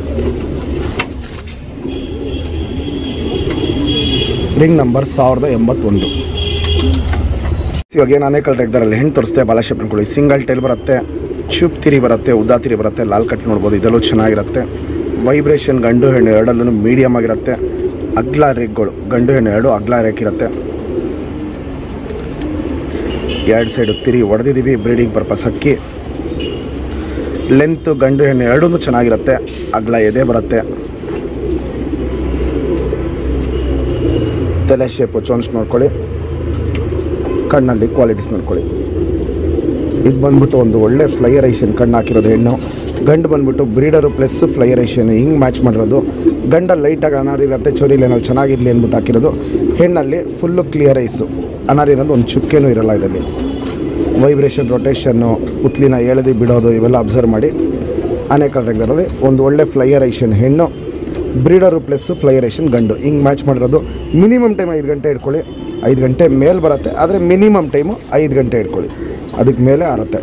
ರಿಂಗ್ ನಂಬರ್ ಸಾವಿರದ ಎಂಬತ್ತೊಂದು ಇವಾಗ ಏನು ಅನೇಕಲ್ ರೆಗ್ದರಲ್ಲಿ ಹೆಣ್ಣು ತೋರಿಸ್ತೆ ಬಾಲಾಶೇಪ್ ಅನ್ಕೊಳ್ಳಿ ಸಿಂಗಲ್ ಟೈಲ್ ಬರುತ್ತೆ ಚೂಪ್ ತಿರಿ ಬರುತ್ತೆ ಉದ್ದಾ ತಿರಿ ಬರುತ್ತೆ ಲಾಲ್ ಕಟ್ ನೋಡ್ಬೋದು ಇದರಲ್ಲೂ ಚೆನ್ನಾಗಿರುತ್ತೆ ವೈಬ್ರೇಷನ್ ಗಂಡು ಹೆಣ್ಣು ಎರಡಲ್ಲೂ ಮೀಡಿಯಮ್ ಆಗಿರುತ್ತೆ ಅಗ್ಲ ರೇಕ್ಗಳು ಗಂಡು ಹೆಣ್ಣು ಎರಡು ಅಗ್ಲ ರೇಕ್ ಇರುತ್ತೆ ಎರಡು ಸೈಡು ತಿರಿ ಹೊಡೆದಿದ್ದೀವಿ ಬ್ರೀಡಿಂಗ್ ಪರ್ಪಸ್ ಅಕ್ಕಿ ಲೆಂತ್ ಗಂಡು ಹೆಣ್ಣು ಎರಡೂ ಚೆನ್ನಾಗಿರುತ್ತೆ ಅಗ್ಲ ಎದೆ ಬರುತ್ತೆ ತಲೆ ಶೇಪು ಚೋನ್ಸ್ ನೋಡ್ಕೊಳ್ಳಿ ಕಣ್ಣಲ್ಲಿ ಕ್ವಾಲಿಟೀಸ್ ನೋಡ್ಕೊಳ್ಳಿ ಇದು ಬಂದ್ಬಿಟ್ಟು ಒಂದು ಒಳ್ಳೆ ಫ್ಲೈಯರೈಷನ್ ಕಣ್ಣು ಹಾಕಿರೋದು ಹೆಣ್ಣು ಗಂಡು ಬಂದ್ಬಿಟ್ಟು ಬ್ರೀಡರು ಪ್ಲಸ್ ಫ್ಲೈಯರೈಷನ್ ಹಿಂಗೆ ಮ್ಯಾಚ್ ಮಾಡಿರೋದು ಗಂಡಲ್ಲಿ ಲೈಟಾಗಿ ಅನಾರಿರುತ್ತೆ ಚೊರಿಲೇನಲ್ಲಿ ಚೆನ್ನಾಗಿರಲಿ ಅಂದ್ಬಿಟ್ಟು ಹಾಕಿರೋದು ಹೆಣ್ಣಲ್ಲಿ ಫುಲ್ಲು ಕ್ಲಿಯರ್ ಐಸು ಅನಾರಿರೋದು ಒಂದು ಚುಕ್ಕೆನೂ ಇರಲ್ಲ ಇದರಲ್ಲಿ ವೈಬ್ರೇಷನ್ ರೊಟೇಷನ್ನು ಪುತ್ಲಿನ ಎಳೆದು ಬಿಡೋದು ಇವೆಲ್ಲ ಅಬ್ಸರ್ವ್ ಮಾಡಿ ಆನೇಕಲ್ ರೆಗ್ದರಲ್ಲಿ ಒಂದು ಒಳ್ಳೆ ಫ್ಲೈಯರೈಷನ್ ಹೆಣ್ಣು ಬ್ರೀಡರು ಪ್ಲಸ್ ಫ್ಲೈಯರೇಷನ್ ಗಂಡು ಹಿಂಗೆ ಮ್ಯಾಚ್ ಮಾಡಿರೋದು ಮಿನಿಮಮ್ ಟೈಮ್ ಐದು ಗಂಟೆ ಇಟ್ಕೊಳ್ಳಿ ಐದು ಗಂಟೆ ಮೇಲೆ ಬರುತ್ತೆ ಆದರೆ ಮಿನಿಮಮ್ ಟೈಮು ಐದು ಗಂಟೆ ಇಟ್ಕೊಳ್ಳಿ ಅದಕ್ಕೆ ಮೇಲೆ ಆರುತ್ತೆ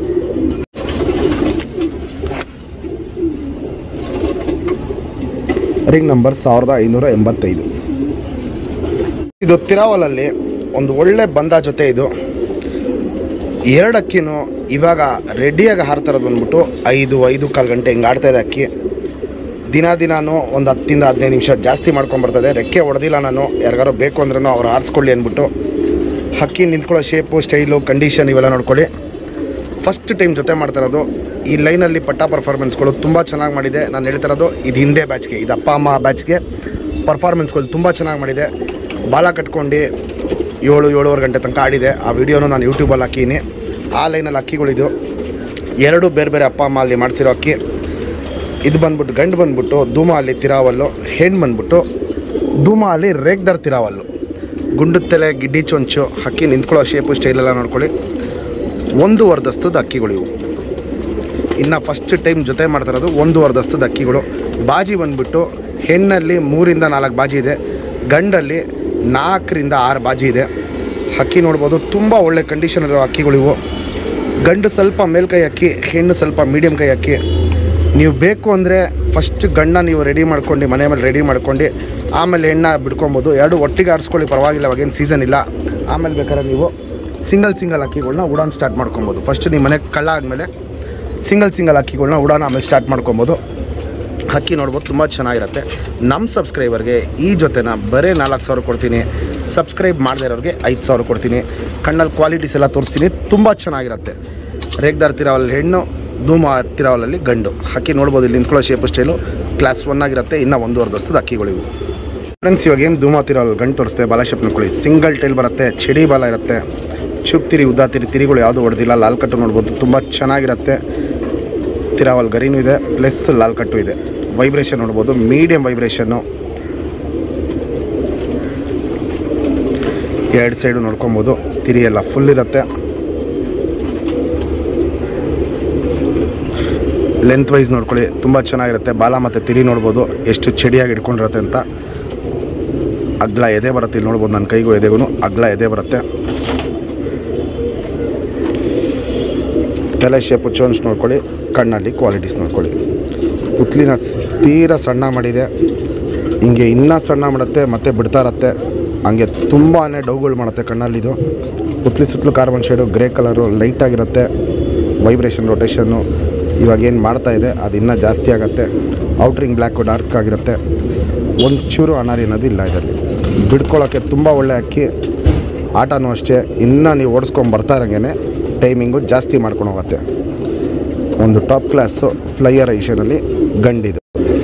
ರಿಂಗ್ ನಂಬರ್ ಸಾವಿರದ ಐನೂರ ಎಂಬತ್ತೈದು ಇದು ತಿರಾವಲಲ್ಲಿ ಒಂದು ಒಳ್ಳೆ ಬಂದ ಜೊತೆ ಇದು ಎರಡು ಅಕ್ಕಿನೂ ಇವಾಗ ರೆಡಿಯಾಗಿ ಹಾರ್ತಾ ಇರೋದು ಬಂದ್ಬಿಟ್ಟು ಐದು ಐದು ಕಾಲು ಗಂಟೆ ಹಿಂಗೆ ಆಡ್ತಾ ಇದೆ ಅಕ್ಕಿ ದಿನ ದಿನಾನು ಒಂದು ಹತ್ತಿಂದ ಹದಿನೈದು ನಿಮಿಷ ಜಾಸ್ತಿ ಮಾಡ್ಕೊಂಬರ್ತದೆ ರೆಕ್ಕೆ ಹೊಡೆದಿಲ್ಲ ನಾನು ಯಾರಿಗಾರು ಬೇಕು ಅಂದ್ರೂ ಅವ್ರು ಆರಿಸ್ಕೊಳ್ಳಿ ಅಂದ್ಬಿಟ್ಟು ಹಕ್ಕಿ ನಿಂತ್ಕೊಳ್ಳೋ ಶೇಪು ಸ್ಟೈಲು ಕಂಡೀಷನ್ ಇವೆಲ್ಲ ನೋಡ್ಕೊಳ್ಳಿ ಫಸ್ಟ್ ಟೈಮ್ ಜೊತೆ ಮಾಡ್ತಾ ಇರೋದು ಈ ಲೈನಲ್ಲಿ ಪಟ್ಟ ಪರ್ಫಾರ್ಮೆನ್ಸ್ಗಳು ತುಂಬ ಚೆನ್ನಾಗಿ ಮಾಡಿದೆ ನಾನು ಹೇಳ್ತಾ ಇರೋದು ಇದು ಹಿಂದೆ ಬ್ಯಾಚ್ಗೆ ಇದು ಅಪ್ಪ ಅಮ್ಮ ಬ್ಯಾಚ್ಗೆ ಪರ್ಫಾರ್ಮೆನ್ಸ್ಗಳು ತುಂಬ ಚೆನ್ನಾಗಿ ಮಾಡಿದೆ ಬಾಲ ಕಟ್ಕೊಂಡು ಏಳು ಏಳುವರೆ ಗಂಟೆ ತನಕ ಆಡಿದೆ ಆ ವಿಡಿಯೋನು ನಾನು ಯೂಟ್ಯೂಬಲ್ಲಿ ಹಾಕೀನಿ ಆ ಲೈನಲ್ಲಿ ಅಕ್ಕಿಗಳಿದು ಎರಡು ಬೇರೆ ಬೇರೆ ಅಪ್ಪ ಅಮ್ಮ ಅಲ್ಲಿ ಮಾಡಿಸಿರೋ ಅಕ್ಕಿ ಇದು ಬಂದ್ಬಿಟ್ಟು ಗಂಡು ಬಂದ್ಬಿಟ್ಟು ಧೂಮ ಅಲ್ಲಿ ತಿರಾವಲ್ಲು ಹೆಣ್ಣು ಬಂದ್ಬಿಟ್ಟು ಧೂಮ ಅಲ್ಲಿ ರೇಗ್ದರ್ ತಿರಾವಲ್ಲು ಗುಂಡು ತಲೆ ಗಿಡ್ಡಿ ಚೊಂಚು ಹಕ್ಕಿ ನಿಂತ್ಕೊಳ್ಳೋ ಶೇಪು ಸ್ಟೈಲೆಲ್ಲ ನೋಡ್ಕೊಳ್ಳಿ ಒಂದು ವರ್ಧಸ್ತದ ಅಕ್ಕಿಗಳು ಇವು ಇನ್ನು ಫಸ್ಟ್ ಟೈಮ್ ಜೊತೆ ಮಾಡ್ತಿರೋದು ಒಂದು ವರ್ಧಸ್ತದ ಅಕ್ಕಿಗಳು ಬಾಜಿ ಬಂದ್ಬಿಟ್ಟು ಹೆಣ್ಣಲ್ಲಿ ಮೂರಿಂದ ನಾಲ್ಕು ಬಾಜಿ ಇದೆ ಗಂಡಲ್ಲಿ ನಾಲ್ಕರಿಂದ ಆರು ಬಾಜಿ ಇದೆ ಹಕ್ಕಿ ನೋಡ್ಬೋದು ತುಂಬ ಒಳ್ಳೆ ಕಂಡೀಷನ್ ಇರೋ ಅಕ್ಕಿಗಳು ಇವು ಗಂಡು ಸ್ವಲ್ಪ ಮೇಲ್ಕೈ ಅಕ್ಕಿ ಹೆಣ್ಣು ಸ್ವಲ್ಪ ಮೀಡಿಯಮ್ ಕೈ ಅಕ್ಕಿ ನೀವು ಬೇಕು ಅಂದರೆ ಫಸ್ಟ್ ಗಂಡ ನೀವು ರೆಡಿ ಮಾಡ್ಕೊಂಡು ಮನೆ ಮೇಲೆ ರೆಡಿ ಮಾಡ್ಕೊಂಡು ಆಮೇಲೆ ಹೆಣ್ಣ ಬಿಡ್ಕೊಬೋದು ಎರಡು ಒಟ್ಟಿಗೆ ಆಡಿಸ್ಕೊಳ್ಳಿ ಪರವಾಗಿಲ್ಲ ಅವಾಗೇನು ಸೀಸನ್ ಇಲ್ಲ ಆಮೇಲೆ ಬೇಕಾದ್ರೆ ನೀವು ಸಿಂಗಲ್ ಸಿಂಗಲ್ ಅಕ್ಕಿಗಳ್ನ ಉಡಾನ್ ಸ್ಟಾರ್ಟ್ ಮಾಡ್ಕೊಬೋದು ಫಸ್ಟ್ ನಿಮ್ಮ ಮನೆ ಕಳ್ಳ ಆದಮೇಲೆ ಸಿಂಗಲ್ ಸಿಂಗಲ್ ಅಕ್ಕಿಗಳ್ನ ಉಡಾನ್ ಆಮೇಲೆ ಸ್ಟಾರ್ಟ್ ಮಾಡ್ಕೊಬೋದು ಹಕ್ಕಿ ನೋಡ್ಬೋದು ತುಂಬ ಚೆನ್ನಾಗಿರುತ್ತೆ ನಮ್ಮ ಸಬ್ಸ್ಕ್ರೈಬರ್ಗೆ ಈ ಜೊತೆನ ಬರೀ ನಾಲ್ಕು ಸಾವಿರ ಕೊಡ್ತೀನಿ ಸಬ್ಸ್ಕ್ರೈಬ್ ಮಾಡದೇ ಇರೋರಿಗೆ ಐದು ಸಾವಿರ ಕೊಡ್ತೀನಿ ಕಣ್ಣಲ್ಲಿ ಕ್ವಾಲಿಟೀಸ್ ಎಲ್ಲ ತೋರಿಸ್ತೀನಿ ತುಂಬ ಚೆನ್ನಾಗಿರುತ್ತೆ ರೇಗ್ದಾರ್ ತಿರಾವಲ್ಲಿ ಹೆಣ್ಣು ಧೂಮ ತಿರಾವಲಲ್ಲಿ ಗಂಡು ಹಕ್ಕಿ ನೋಡ್ಬೋದು ಇಲ್ಲಿ ನಿಂತ್ಕೊಳ್ಳೋ ಶೇಪ್ ಸ್ಟೈಲು ಕ್ಲಾಸ್ ಒನ್ ಆಗಿರುತ್ತೆ ಇನ್ನೂ ಒಂದೂವರೆ ದಸ್ತದ ಅಕ್ಕಿಗಳಿವು ಫ್ರೆಂಡ್ಸ್ ಇವಾಗ ಏನು ಧೂಮ ತಿರಾವಲ್ ಗಂಡು ತೋರಿಸ್ತೆ ಬಾಲ ಶೇಪ್ ನೋಡ್ಕೊಳ್ಳಿ ಸಿಂಗಲ್ ಟೈಲ್ ಬರುತ್ತೆ ಚಡಿ ಬಾಲ ಇರುತ್ತೆ ಚುಪ್ ತಿರಿ ಉದ್ದಾ ತಿರಿ ತಿರಿಗಳು ಯಾವುದು ಹೊಡೆದಿಲ್ಲ ಲಾಲ್ ಕಟ್ಟು ನೋಡ್ಬೋದು ತುಂಬ ಚೆನ್ನಾಗಿರುತ್ತೆ ತಿರಾವಲ್ ಗರಿನೂ ಇದೆ ಪ್ಲಸ್ ಲಾಲ್ ಕಟ್ಟು ಇದೆ ವೈಬ್ರೇಷನ್ ನೋಡ್ಬೋದು ಮೀಡಿಯಂ ವೈಬ್ರೇಷನ್ನು ಎರಡು ಸೈಡು ನೋಡ್ಕೊಬೋದು ತಿರಿ ಎಲ್ಲ ಫುಲ್ ಇರುತ್ತೆ ಲೆಂತ್ ವೈಸ್ ನೋಡ್ಕೊಳ್ಳಿ ತುಂಬ ಚೆನ್ನಾಗಿರುತ್ತೆ ಬಾಲ ಮತ್ತು ತಿರಿ ನೋಡ್ಬೋದು ಎಷ್ಟು ಚಡಿಯಾಗಿ ಇಟ್ಕೊಂಡಿರುತ್ತೆ ಅಂತ ಅಗ್ಲ ಎದೆ ಬರುತ್ತೆ ಇಲ್ಲಿ ನೋಡ್ಬೋದು ನನ್ನ ಕೈಗೂ ಎದೆಗೂ ಅಗ್ಲ ಎದೆ ಬರುತ್ತೆ ತಲೆ ಶೇಪು ಚೋನ್ಸ್ ನೋಡ್ಕೊಳ್ಳಿ ಕಣ್ಣಲ್ಲಿ ಕ್ವಾಲಿಟೀಸ್ ನೋಡ್ಕೊಳ್ಳಿ ಉತ್ಲಿನ ಸ್- ತೀರ ಸಣ್ಣ ಮಾಡಿದೆ ಹಿಂಗೆ ಇನ್ನೂ ಸಣ್ಣ ಮಾಡುತ್ತೆ ಮತ್ತೆ ಬಿಡ್ತಾ ಇರತ್ತೆ ಹಂಗೆ ತುಂಬಾ ಡೌಗಳು ಮಾಡುತ್ತೆ ಕಣ್ಣಲ್ಲಿದು ಉತ್ಲಿ ಸುತ್ತಲೂ ಕಾರ್ಬನ್ ಶೇಡು ಗ್ರೇ ಕಲರು ಲೈಟಾಗಿರುತ್ತೆ ವೈಬ್ರೇಷನ್ ರೊಟೇಷನ್ನು ಇವಾಗ ಏನು ಮಾಡ್ತಾ ಇದೆ ಅದು ಇನ್ನೂ ಜಾಸ್ತಿ ಆಗುತ್ತೆ ಔಟ್ರಿಂಗ್ ಬ್ಲ್ಯಾಕು ಡಾರ್ಕ್ ಆಗಿರುತ್ತೆ ಒಂದು ಚೂರು ಅನಾರಿ ಅನ್ನೋದು ಇಲ್ಲ ಇದರಲ್ಲಿ ಬಿಡ್ಕೊಳ್ಳೋಕ್ಕೆ ತುಂಬ ಒಳ್ಳೆ ಅಕ್ಕಿ ಆಟನೂ ಅಷ್ಟೇ ಇನ್ನೂ ನೀವು ಓಡಿಸ್ಕೊಂಡು ಬರ್ತಾ ಇರೋಂಗೆ ಟೈಮಿಂಗು ಜಾಸ್ತಿ ಮಾಡ್ಕೊಂಡು ಹೋಗುತ್ತೆ ಒಂದು ಟಾಪ್ ಕ್ಲಾಸು ಫ್ಲೈಯರ್ ಐಷನಲ್ಲಿ ಗಂಡಿದು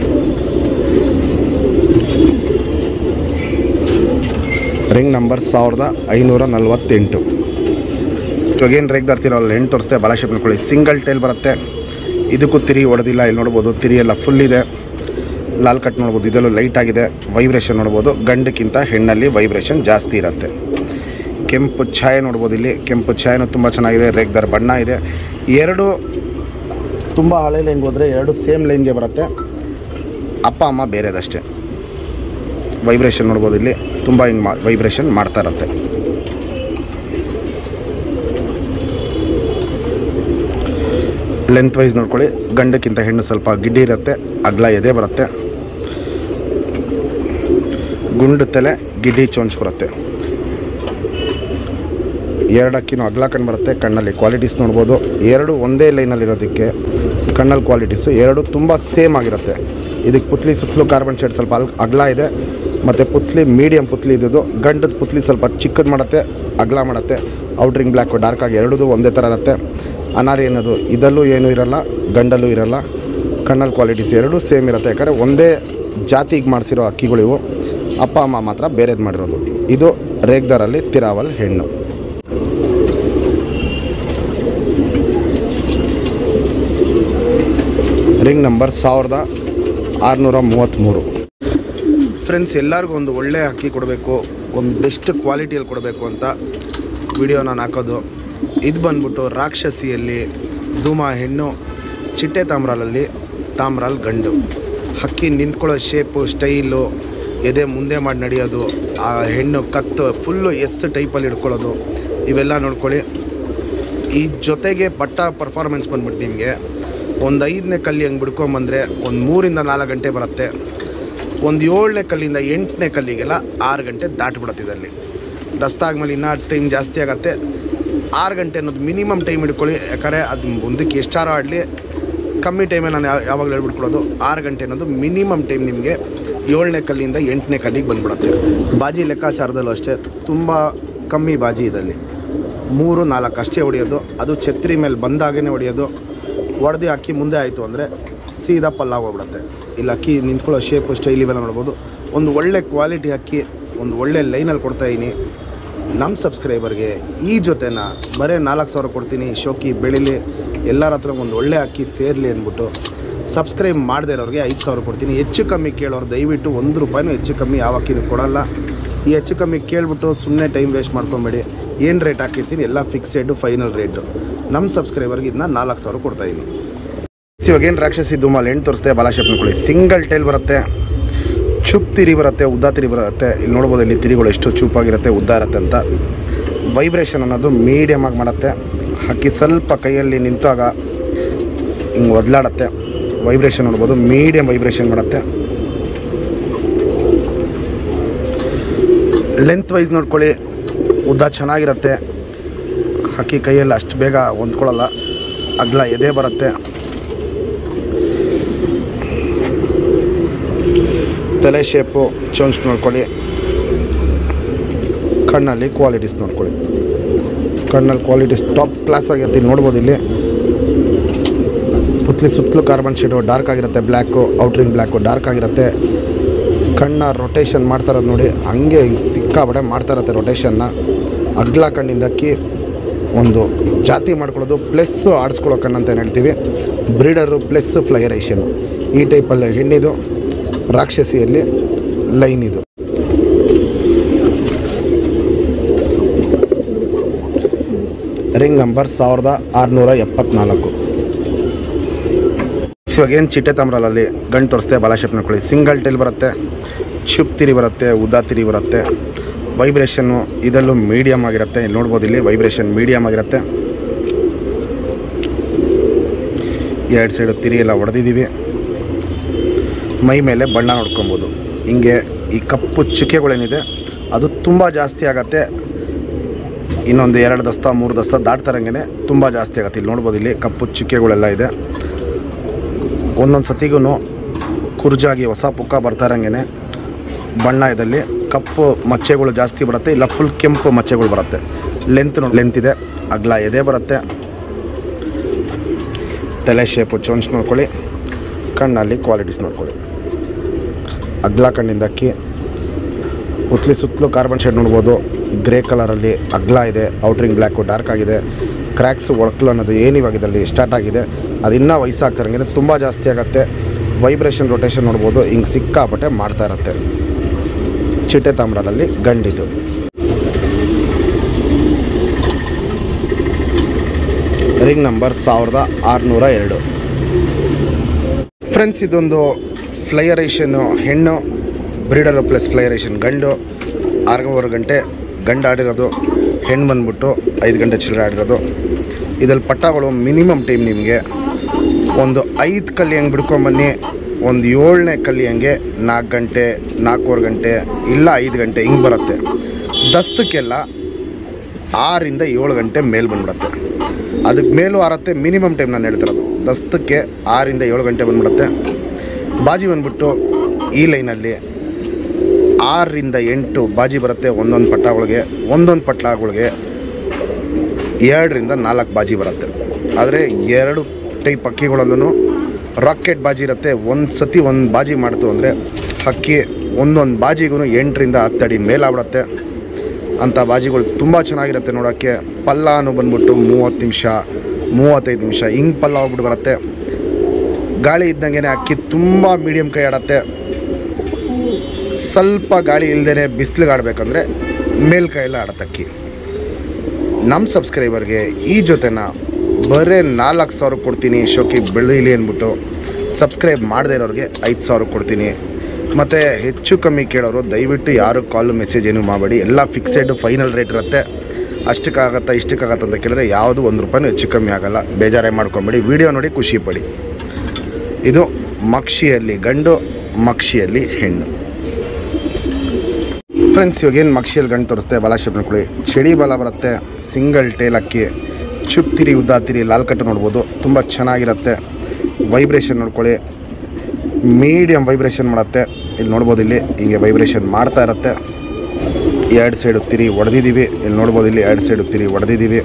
ರಿಂಗ್ ನಂಬರ್ ಸಾವಿರದ ಐನೂರ ನಲ್ವತ್ತೆಂಟು ಇವಾಗೇನು ರೇಗ್ ತರ್ತಿರೋಲ್ಲ ಹೆಣ್ಣು ತೋರಿಸ್ತೆ ಬಾಲ ಶೇಪ್ ನೋಡ್ಕೊಳ್ಳಿ ಸಿಂಗಲ್ ಟೈಲ್ ಬರುತ್ತೆ ಇದಕ್ಕೂ ತಿರಿ ಹೊಡೆದಿಲ್ಲ ಇಲ್ಲಿ ನೋಡ್ಬೋದು ತಿರಿ ಎಲ್ಲ ಫುಲ್ ಇದೆ ಲಾಲ್ ಕಟ್ ನೋಡ್ಬೋದು ಇದೆಲ್ಲೂ ಲೈಟ್ ಆಗಿದೆ ವೈಬ್ರೇಷನ್ ನೋಡ್ಬೋದು ಗಂಡಕ್ಕಿಂತ ಹೆಣ್ಣಲ್ಲಿ ವೈಬ್ರೇಷನ್ ಜಾಸ್ತಿ ಇರುತ್ತೆ ಕೆಂಪು ಛಾಯೆ ನೋಡ್ಬೋದು ಇಲ್ಲಿ ಕೆಂಪು ಛಾಯೆನೂ ತುಂಬ ಚೆನ್ನಾಗಿದೆ ರೇಗ್ದಾರ್ ಬಣ್ಣ ಇದೆ ಎರಡು ತುಂಬ ಹಳೆ ಲೈನ್ಗೆ ಹೋದರೆ ಎರಡು ಸೇಮ್ ಲೈನ್ಗೆ ಬರುತ್ತೆ ಅಪ್ಪ ಅಮ್ಮ ಬೇರೆದಷ್ಟೇ ವೈಬ್ರೇಷನ್ ನೋಡ್ಬೋದು ಇಲ್ಲಿ ತುಂಬ ಹಿಂಗೆ ಮಾ ವೈಬ್ರೇಷನ್ ಮಾಡ್ತಾ ಇರುತ್ತೆ ಲೆಂತ್ ವೈಸ್ ನೋಡ್ಕೊಳ್ಳಿ ಗಂಡಕ್ಕಿಂತ ಹೆಣ್ಣು ಸ್ವಲ್ಪ ಗಿಡ್ಡಿ ಇರುತ್ತೆ ಅಗ್ಲ ಎದೆ ಬರುತ್ತೆ ಗುಂಡು ತಲೆ ಗಿಡ್ಡಿ ಚೋಂಚ್ ಬರುತ್ತೆ ಎರಡು ಅಕ್ಕಿನೂ ಅಗ್ಲ ಕಣ್ಣು ಬರುತ್ತೆ ಕಣ್ಣಲ್ಲಿ ಕ್ವಾಲಿಟೀಸ್ ನೋಡ್ಬೋದು ಎರಡು ಒಂದೇ ಲೈನಲ್ಲಿರೋದಕ್ಕೆ ಕಣ್ಣಲ್ಲಿ ಕ್ವಾಲಿಟೀಸು ಎರಡು ತುಂಬ ಸೇಮ್ ಆಗಿರುತ್ತೆ ಇದಕ್ಕೆ ಪುತ್ಲಿ ಸುತ್ತಲೂ ಕಾರ್ಬನ್ ಶೇಡ್ ಸ್ವಲ್ಪ ಅಲ್ ಅಗ್ಲ ಇದೆ ಮತ್ತು ಪುತ್ಲಿ ಮೀಡಿಯಮ್ ಪುತ್ಲಿ ಇದ್ದು ಗಂಡದ ಪುತ್ಲಿ ಸ್ವಲ್ಪ ಚಿಕ್ಕದು ಮಾಡುತ್ತೆ ಅಗ್ಲ ಮಾಡುತ್ತೆ ಔಟ್ರಿಂಗ್ ಬ್ಲ್ಯಾಕು ಡಾರ್ಕ್ ಆಗಿ ಎರಡೂ ಒಂದೇ ಥರ ಇರುತ್ತೆ ಅನಾರಿ ಅನ್ನೋದು ಇದಲ್ಲೂ ಏನೂ ಇರಲ್ಲ ಗಂಡಲ್ಲೂ ಇರಲ್ಲ ಕಣ್ಣಲ್ಲಿ ಕ್ವಾಲಿಟೀಸ್ ಎರಡೂ ಸೇಮ್ ಇರುತ್ತೆ ಯಾಕಂದರೆ ಒಂದೇ ಜಾತಿಗೆ ಮಾಡಿಸಿರೋ ಅಕ್ಕಿಗಳಿವು ಅಪ್ಪ ಅಮ್ಮ ಮಾತ್ರ ಬೇರೆದು ಮಾಡಿರೋದು ಇದು ರೇಗ್ದಾರಲ್ಲಿ ತಿರಾವಲ್ ಹೆಣ್ಣು ರಿಂಗ್ ನಂಬರ್ ಸಾವಿರದ ಆರುನೂರ ಮೂವತ್ತ್ಮೂರು ಫ್ರೆಂಡ್ಸ್ ಎಲ್ಲರಿಗೂ ಒಂದು ಒಳ್ಳೆ ಅಕ್ಕಿ ಕೊಡಬೇಕು ಒಂದು ಬೆಸ್ಟ್ ಕ್ವಾಲಿಟಿಯಲ್ಲಿ ಕೊಡಬೇಕು ಅಂತ ವಿಡಿಯೋ ನಾನು ಹಾಕೋದು ಇದು ಬಂದ್ಬಿಟ್ಟು ರಾಕ್ಷಸಿಯಲ್ಲಿ ಧೂಮ ಹೆಣ್ಣು ಚಿಟ್ಟೆ ತಾಮ್ರಾಲಲ್ಲಿ ತಾಮ್ರಾಲ್ ಗಂಡು ಹಕ್ಕಿ ನಿಂತ್ಕೊಳ್ಳೋ ಶೇಪು ಸ್ಟೈಲು ಎದೆ ಮುಂದೆ ಮಾಡಿ ನಡೆಯೋದು ಆ ಹೆಣ್ಣು ಕತ್ತು ಫುಲ್ಲು ಎಸ್ ಟೈಪಲ್ಲಿ ಹಿಡ್ಕೊಳ್ಳೋದು ಇವೆಲ್ಲ ನೋಡ್ಕೊಳ್ಳಿ ಈ ಜೊತೆಗೆ ಬಟ್ಟ ಪರ್ಫಾರ್ಮೆನ್ಸ್ ಬಂದ್ಬಿಟ್ಟು ನಿಮಗೆ ಒಂದು ಐದನೇ ಕಲ್ಲಿ ಹಂಗೆ ಬಿಡ್ಕೊಂಬಂದರೆ ಒಂದು ಮೂರಿಂದ ನಾಲ್ಕು ಗಂಟೆ ಬರುತ್ತೆ ಒಂದು ಏಳನೇ ಕಲ್ಲಿಂದ ಎಂಟನೇ ಕಲ್ಲಿಗೆಲ್ಲ ಆರು ಗಂಟೆ ದಾಟ್ಬಿಡುತ್ತೆ ಇದರಲ್ಲಿ ದಸ್ತಾದ್ಮೇಲೆ ಇನ್ನೂ ಟೈಮ್ ಜಾಸ್ತಿ ಆಗುತ್ತೆ ಆರು ಗಂಟೆ ಅನ್ನೋದು ಮಿನಿಮಮ್ ಟೈಮ್ ಹಿಡ್ಕೊಳ್ಳಿ ಯಾಕಂದರೆ ಅದು ಮುಂದಕ್ಕೆ ಎಷ್ಟಾರು ಆಡಲಿ ಕಮ್ಮಿ ಟೈಮಲ್ಲಿ ನಾನು ಯಾವ- ಯಾವಾಗಲೂ ಹೇಳ್ಬಿಟ್ಕೊಡೋದು ಆರು ಗಂಟೆ ಅನ್ನೋದು ಮಿನಿಮಮ್ ಟೈಮ್ ನಿಮಗೆ ಏಳನೇ ಕಲ್ಲಿಂದ ಎಂಟನೇ ಕಲ್ಲಿಗೆ ಬಂದ್ಬಿಡುತ್ತೆ ಬಾಜಿ ಲೆಕ್ಕಾಚಾರದಲ್ಲೂ ಅಷ್ಟೇ ತುಂಬ ಕಮ್ಮಿ ಬಾಜಿ ಇದಲ್ಲಿ ಮೂರು ನಾಲ್ಕು ಅಷ್ಟೇ ಹೊಡೆಯೋದು ಅದು ಛತ್ರಿ ಮೇಲೆ ಬಂದಾಗೇ ಹೊಡೆಯೋದು ಹೊಡೆದು ಅಕ್ಕಿ ಮುಂದೆ ಆಯಿತು ಅಂದರೆ ಸೀದಾ ಪಲ್ಲಾಗಿ ಹೋಗ್ಬಿಡುತ್ತೆ ಇಲ್ಲಿ ಅಕ್ಕಿ ನಿಂತ್ಕೊಳ್ಳೋ ಶೇಪು ಸ್ಟೈಲ್ ಇವೆಲ್ಲ ನೋಡ್ಬೋದು ಒಂದು ಒಳ್ಳೆ ಕ್ವಾಲಿಟಿ ಅಕ್ಕಿ ಒಂದು ಒಳ್ಳೆ ಲೈನಲ್ಲಿ ಕೊಡ್ತಾಯಿದ್ದೀನಿ ನಮ್ಮ ಸಬ್ಸ್ಕ್ರೈಬರ್ಗೆ ಈ ಜೊತೆನ ಬರೀ ನಾಲ್ಕು ಸಾವಿರ ಕೊಡ್ತೀನಿ ಶೋಕಿ ಬೆಳೀಲಿ ಎಲ್ಲರ ಹತ್ರ ಒಂದು ಒಳ್ಳೆ ಅಕ್ಕಿ ಸೇರಲಿ ಅಂದ್ಬಿಟ್ಟು ಸಬ್ಸ್ಕ್ರೈಬ್ ಮಾಡದೇ ಇರೋರಿಗೆ ಐದು ಸಾವಿರ ಕೊಡ್ತೀನಿ ಹೆಚ್ಚು ಕಮ್ಮಿ ಕೇಳೋರು ದಯವಿಟ್ಟು ಒಂದು ರೂಪಾಯಿನೂ ಹೆಚ್ಚು ಕಮ್ಮಿ ಯಾವ ಅಕ್ಕಿನೂ ಕೊಡಲ್ಲ ಈ ಹೆಚ್ಚು ಕಮ್ಮಿ ಕೇಳ್ಬಿಟ್ಟು ಸುಮ್ಮನೆ ಟೈಮ್ ವೇಸ್ಟ್ ಮಾಡ್ಕೊಬೇಡಿ ಏನು ರೇಟ್ ಹಾಕಿರ್ತೀನಿ ಎಲ್ಲ ಫಿಕ್ಸೆಡು ಫೈನಲ್ ರೇಟು ನಮ್ಮ ಸಬ್ಸ್ಕ್ರೈಬರ್ಗೆ ಇದನ್ನ ನಾಲ್ಕು ಸಾವಿರ ಕೊಡ್ತಾಯಿದ್ದೀನಿ ಇವಾಗ ಏನು ರಾಕ್ಷಸಿ ಧೂಮಲ್ಲಿ ಎಂಟು ತೋರಿಸ್ತೆ ಬಾಲಾಶೇಪ್ ನೋಡ್ಕೊಳ್ಳಿ ಸಿಂಗಲ್ ಟೈಲ್ ಬರುತ್ತೆ ಚುಪ್ ತಿರಿ ಬರುತ್ತೆ ಉದ್ದ ತಿರಿ ಬರುತ್ತೆ ಇಲ್ಲಿ ನೋಡ್ಬೋದು ಇಲ್ಲಿ ತಿರಿಗಳು ಎಷ್ಟು ಚೂಪಾಗಿರುತ್ತೆ ಉದ್ದ ಇರುತ್ತೆ ಅಂತ ವೈಬ್ರೇಷನ್ ಅನ್ನೋದು ಮೀಡಿಯಮ್ ಆಗಿ ಮಾಡುತ್ತೆ ಹಕ್ಕಿ ಸ್ವಲ್ಪ ಕೈಯಲ್ಲಿ ನಿಂತಾಗ ಹಿಂಗೆ ಒದ್ಲಾಡತ್ತೆ ವೈಬ್ರೇಷನ್ ನೋಡ್ಬೋದು ಮೀಡಿಯಮ್ ವೈಬ್ರೇಷನ್ ಮಾಡುತ್ತೆ ಲೆಂತ್ ವೈಸ್ ನೋಡ್ಕೊಳ್ಳಿ ಉದ್ದ ಚೆನ್ನಾಗಿರುತ್ತೆ ಹಕ್ಕಿ ಕೈಯಲ್ಲಿ ಅಷ್ಟು ಬೇಗ ಹೊಂದ್ಕೊಳ್ಳಲ್ಲ ಅಗ್ಲ ಎದೆ ಬರುತ್ತೆ ತಲೆ ಶೇಪು ಚೊಂಚ್ ನೋಡ್ಕೊಳ್ಳಿ ಕಣ್ಣಲ್ಲಿ ಕ್ವಾಲಿಟೀಸ್ ನೋಡ್ಕೊಳ್ಳಿ ಕಣ್ಣಲ್ಲಿ ಕ್ವಾಲಿಟೀಸ್ ಟಾಪ್ ಕ್ಲಾಸ್ ಆಗಿರುತ್ತೆ ಇಲ್ಲಿ ನೋಡ್ಬೋದು ಇಲ್ಲಿ ಪುತ್ಲಿ ಸುತ್ತಲೂ ಕಾರ್ಬನ್ ಶೀಟು ಡಾರ್ಕ್ ಆಗಿರುತ್ತೆ ಬ್ಲ್ಯಾಕು ಔಟ್ರಿಂಗ್ ಬ್ಲ್ಯಾಕು ಡಾರ್ಕ್ ಆಗಿರುತ್ತೆ ಕಣ್ಣ ರೊಟೇಷನ್ ಮಾಡ್ತಾ ಇರೋದು ನೋಡಿ ಹಂಗೆ ಹಿಂಗೆ ಸಿಕ್ಕಾಬಡೆ ಮಾಡ್ತಾ ಇರುತ್ತೆ ರೊಟೇಷನ್ನ ಅಗ್ಲ ಕಣ್ಣಿಂದ ಅಕ್ಕಿ ಒಂದು ಜಾತಿ ಮಾಡ್ಕೊಳ್ಳೋದು ಪ್ಲಸ್ ಆಡಿಸ್ಕೊಳ್ಳೋ ಕಣ್ಣು ಅಂತ ಏನು ಹೇಳ್ತೀವಿ ಬ್ರೀಡರು ಪ್ಲಸ್ ಫ್ಲೈಯರೇಷನು ಈ ಟೈಪಲ್ಲಿ ಹೆಣ್ಣಿದು ರಾಕ್ಷಸಿಯಲ್ಲಿ ಲೈನ್ ಇದು ರಿಂಗ್ ನಂಬರ್ ಸಾವಿರದ ಆರುನೂರ ಎಪ್ಪತ್ನಾಲ್ಕು ಇವಾಗ ಏನು ಚಿಟ್ಟೆ ತಾಮ್ರಲಲ್ಲಿ ಗಂಟು ತೋರಿಸ್ತೆ ಬಾಲಾಶೇಪ್ ನೋಡ್ಕೊಳ್ಳಿ ಸಿಂಗಲ್ ಟೈಲ್ ಬರುತ್ತೆ ಚುಪ್ ತಿರಿ ಬರುತ್ತೆ ಉದಾ ತಿರಿ ಬರುತ್ತೆ ವೈಬ್ರೇಷನ್ನು ಇದರಲ್ಲೂ ಮೀಡಿಯಮ್ ಆಗಿರುತ್ತೆ ಇಲ್ಲಿ ನೋಡ್ಬೋದು ಇಲ್ಲಿ ವೈಬ್ರೇಷನ್ ಮೀಡಿಯಮ್ ಆಗಿರುತ್ತೆ ಎರಡು ಸೈಡು ತಿರಿ ಎಲ್ಲ ಹೊಡೆದಿದ್ದೀವಿ ಮೈ ಮೇಲೆ ಬಣ್ಣ ನೋಡ್ಕೊಬೋದು ಹಿಂಗೆ ಈ ಕಪ್ಪು ಚುಕ್ಕೆಗಳೇನಿದೆ ಅದು ತುಂಬ ಜಾಸ್ತಿ ಆಗತ್ತೆ ಇನ್ನೊಂದು ಎರಡು ದಸ್ತ ಮೂರು ದಸ್ತ ದಾಟ್ತಾರಂಗೆ ತುಂಬ ಜಾಸ್ತಿ ಆಗುತ್ತೆ ಇಲ್ಲಿ ನೋಡ್ಬೋದು ಇಲ್ಲಿ ಕಪ್ಪು ಚುಕ್ಕೆಗಳೆಲ್ಲ ಇದೆ ಒಂದೊಂದು ಸತಿಗೂ ಕುರ್ಜಾಗಿ ಹೊಸ ಪುಕ್ಕ ಬರ್ತಾರಂಗೆ ಬಣ್ಣ ಇದಲ್ಲಿ ಕಪ್ಪು ಮಚ್ಚೆಗಳು ಜಾಸ್ತಿ ಬರುತ್ತೆ ಇಲ್ಲ ಫುಲ್ ಕೆಂಪು ಮಚ್ಚೆಗಳು ಬರುತ್ತೆ ಲೆಂತ್ ಲೆಂತ್ ಇದೆ ಅಗ್ಲ ಎದೆ ಬರುತ್ತೆ ತಲೆ ಶೇಪು ಚೋನ್ಸ್ ನೋಡ್ಕೊಳ್ಳಿ ಕಣ್ಣಲ್ಲಿ ಕ್ವಾಲಿಟೀಸ್ ನೋಡ್ಕೊಳ್ಳಿ ಅಗ್ಲ ಕಣ್ಣಿಂದ ಅಕ್ಕಿ ಉತ್ಲಿ ಸುತ್ತಲೂ ಕಾರ್ಬನ್ ಶೇಡ್ ನೋಡ್ಬೋದು ಗ್ರೇ ಕಲರಲ್ಲಿ ಅಗ್ಲ ಇದೆ ಔಟ್ರಿಂಗ್ ಬ್ಲ್ಯಾಕು ಡಾರ್ಕ್ ಆಗಿದೆ ಕ್ರ್ಯಾಕ್ಸು ಒಳಕಲು ಅನ್ನೋದು ಏನು ಇವಾಗ ಇದರಲ್ಲಿ ಸ್ಟಾರ್ಟ್ ಆಗಿದೆ ಅದು ಇನ್ನೂ ವಯಸ್ಸಾಗ್ತಾರಂಗಿದೆ ತುಂಬ ಜಾಸ್ತಿ ಆಗುತ್ತೆ ವೈಬ್ರೇಷನ್ ರೊಟೇಷನ್ ನೋಡ್ಬೋದು ಹಿಂಗೆ ಸಿಕ್ಕಾಪಟ್ಟೆ ಮಾಡ್ತಾ ಇರುತ್ತೆ ಚಿಟ್ಟೆ ತಾಮ್ರದಲ್ಲಿ ಗಂಡಿದು ರಿಂಗ್ ನಂಬರ್ ಸಾವಿರದ ಆರುನೂರ ಎರಡು ಫ್ರೆಂಡ್ಸ್ ಇದೊಂದು ಫ್ಲೈಯರೇಷನ್ನು ಹೆಣ್ಣು ಬ್ರೀಡರು ಪ್ಲಸ್ ಫ್ಲೈಯರೇಷನ್ ಗಂಡು ಆರೂವರೆ ಗಂಟೆ ಗಂಡು ಆಡಿರೋದು ಹೆಣ್ಣು ಬಂದ್ಬಿಟ್ಟು ಐದು ಗಂಟೆ ಚಿಲ್ಲರೆ ಆಡಿರೋದು ಇದ್ರಲ್ಲಿ ಪಟ್ಟಗಳು ಮಿನಿಮಮ್ ಟೈಮ್ ನಿಮಗೆ ಒಂದು ಐದು ಕಲ್ಲಿ ಹಂಗೆ ಬಿಡ್ಕೊಂಬನ್ನಿ ಒಂದು ಏಳನೇ ಕಲ್ಲಿ ಹಂಗೆ ನಾಲ್ಕು ಗಂಟೆ ನಾಲ್ಕೂವರೆ ಗಂಟೆ ಇಲ್ಲ ಐದು ಗಂಟೆ ಹಿಂಗೆ ಬರುತ್ತೆ ದಸ್ತಕ್ಕೆಲ್ಲ ಆರಿಂದ ಏಳು ಗಂಟೆ ಮೇಲ್ ಬಂದ್ಬಿಡುತ್ತೆ ಅದಕ್ಕೆ ಮೇಲೂ ಆರತ್ತೆ ಮಿನಿಮಮ್ ಟೈಮ್ ನಾನು ಹೇಳ್ತಿರೋದು ದಸ್ತಕ್ಕೆ ಆರಿಂದ ಏಳು ಗಂಟೆ ಬಂದ್ಬಿಡುತ್ತೆ ಬಾಜಿ ಬಂದ್ಬಿಟ್ಟು ಈ ಲೈನಲ್ಲಿ ಆರರಿಂದ ಎಂಟು ಬಾಜಿ ಬರುತ್ತೆ ಒಂದೊಂದು ಪಟ್ಲಗಳಿಗೆ ಒಂದೊಂದು ಪಟ್ಲಗಳಿಗೆ ಎರಡರಿಂದ ನಾಲ್ಕು ಬಾಜಿ ಬರುತ್ತೆ ಆದರೆ ಎರಡು ಟೈಪ್ ಅಕ್ಕಿಗಳಲ್ಲೂ ರಾಕೆಟ್ ಬಾಜಿ ಇರುತ್ತೆ ಒಂದು ಸತಿ ಒಂದು ಬಾಜಿ ಮಾಡ್ತು ಅಂದರೆ ಹಕ್ಕಿ ಒಂದೊಂದು ಬಾಜಿಗೂ ಎಂಟರಿಂದ ಹತ್ತು ಅಡಿ ಮೇಲಾಗ್ಬಿಡುತ್ತೆ ಅಂಥ ಬಾಜಿಗಳು ತುಂಬ ಚೆನ್ನಾಗಿರುತ್ತೆ ನೋಡೋಕ್ಕೆ ಪಲ್ಲಾನು ಬಂದ್ಬಿಟ್ಟು ಮೂವತ್ತು ನಿಮಿಷ ಮೂವತ್ತೈದು ನಿಮಿಷ ಹಿಂಗೆ ಪಲ್ಲ ಹೋಗ್ಬಿಟ್ಟು ಬರುತ್ತೆ ಗಾಳಿ ಇದ್ದಂಗೆ ಅಕ್ಕಿ ತುಂಬ ಮೀಡಿಯಮ್ ಕೈ ಆಡತ್ತೆ ಸ್ವಲ್ಪ ಗಾಳಿ ಇಲ್ಲದೇ ಬಿಸಿಲಿಗೆ ಆಡಬೇಕಂದ್ರೆ ಮೇಲ್ಕೈಯೆಲ್ಲ ಆಡತ್ತೆ ಅಕ್ಕಿ ನಮ್ಮ ಸಬ್ಸ್ಕ್ರೈಬರ್ಗೆ ಈ ಜೊತೆನ ಬರೀ ನಾಲ್ಕು ಸಾವಿರ ಕೊಡ್ತೀನಿ ಶೋಕಿ ಬೆಳೀಲಿ ಅಂದ್ಬಿಟ್ಟು ಸಬ್ಸ್ಕ್ರೈಬ್ ಮಾಡದೇ ಇರೋರಿಗೆ ಐದು ಸಾವಿರ ಕೊಡ್ತೀನಿ ಮತ್ತು ಹೆಚ್ಚು ಕಮ್ಮಿ ಕೇಳೋರು ದಯವಿಟ್ಟು ಯಾರು ಕಾಲ್ ಮೆಸೇಜ್ ಏನು ಮಾಡಬೇಡಿ ಎಲ್ಲ ಫಿಕ್ಸೆಡ್ ಫೈನಲ್ ರೇಟ್ ಇರುತ್ತೆ ಅಷ್ಟಕ್ಕಾಗತ್ತಾ ಇಷ್ಟಕ್ಕಾಗತ್ತಾ ಅಂತ ಕೇಳಿದ್ರೆ ಯಾವುದು ಒಂದು ರೂಪಾಯಿನೂ ಹೆಚ್ಚು ಕಮ್ಮಿ ಆಗಲ್ಲ ಬೇಜಾರೇ ಮಾಡ್ಕೊಂಬೇಡಿ ವಿಡಿಯೋ ನೋಡಿ ಖುಷಿ ಪಡಿ ಇದು ಮಕ್ಷಿಯಲ್ಲಿ ಗಂಡು ಮಕ್ಷಿಯಲ್ಲಿ ಹೆಣ್ಣು ಫ್ರೆಂಡ್ಸ್ ಇವಾಗ ಏನು ಮಕ್ಷಿಯಲ್ಲಿ ಗಂಡು ತೋರಿಸ್ತೆ ಬಲ ಶೇಪ್ ನೋಡ್ಕೊಳ್ಳಿ ಚಳಿ ಬಲ ಬರುತ್ತೆ ಸಿಂಗಲ್ ಟೇಲ್ ಅಕ್ಕಿ ಚುಪ್ತಿರಿ ಉದ್ದಾತಿರಿ ಲಾಲ್ ಕಟ್ಟು ನೋಡ್ಬೋದು ತುಂಬ ಚೆನ್ನಾಗಿರುತ್ತೆ ವೈಬ್ರೇಷನ್ ನೋಡ್ಕೊಳ್ಳಿ ಮೀಡಿಯಮ್ ವೈಬ್ರೇಷನ್ ಮಾಡುತ್ತೆ ಇಲ್ಲಿ ನೋಡ್ಬೋದು ಇಲ್ಲಿ ಹಿಂಗೆ ವೈಬ್ರೇಷನ್ ಮಾಡ್ತಾ ಇರುತ್ತೆ ಎರಡು ಸೈಡು ತಿರಿ ಹೊಡೆದಿದ್ದೀವಿ ಇಲ್ಲಿ ನೋಡ್ಬೋದು ಇಲ್ಲಿ ಎರಡು ಸೈಡು ತಿರಿ ಹೊಡೆದಿದ್ದೀವಿ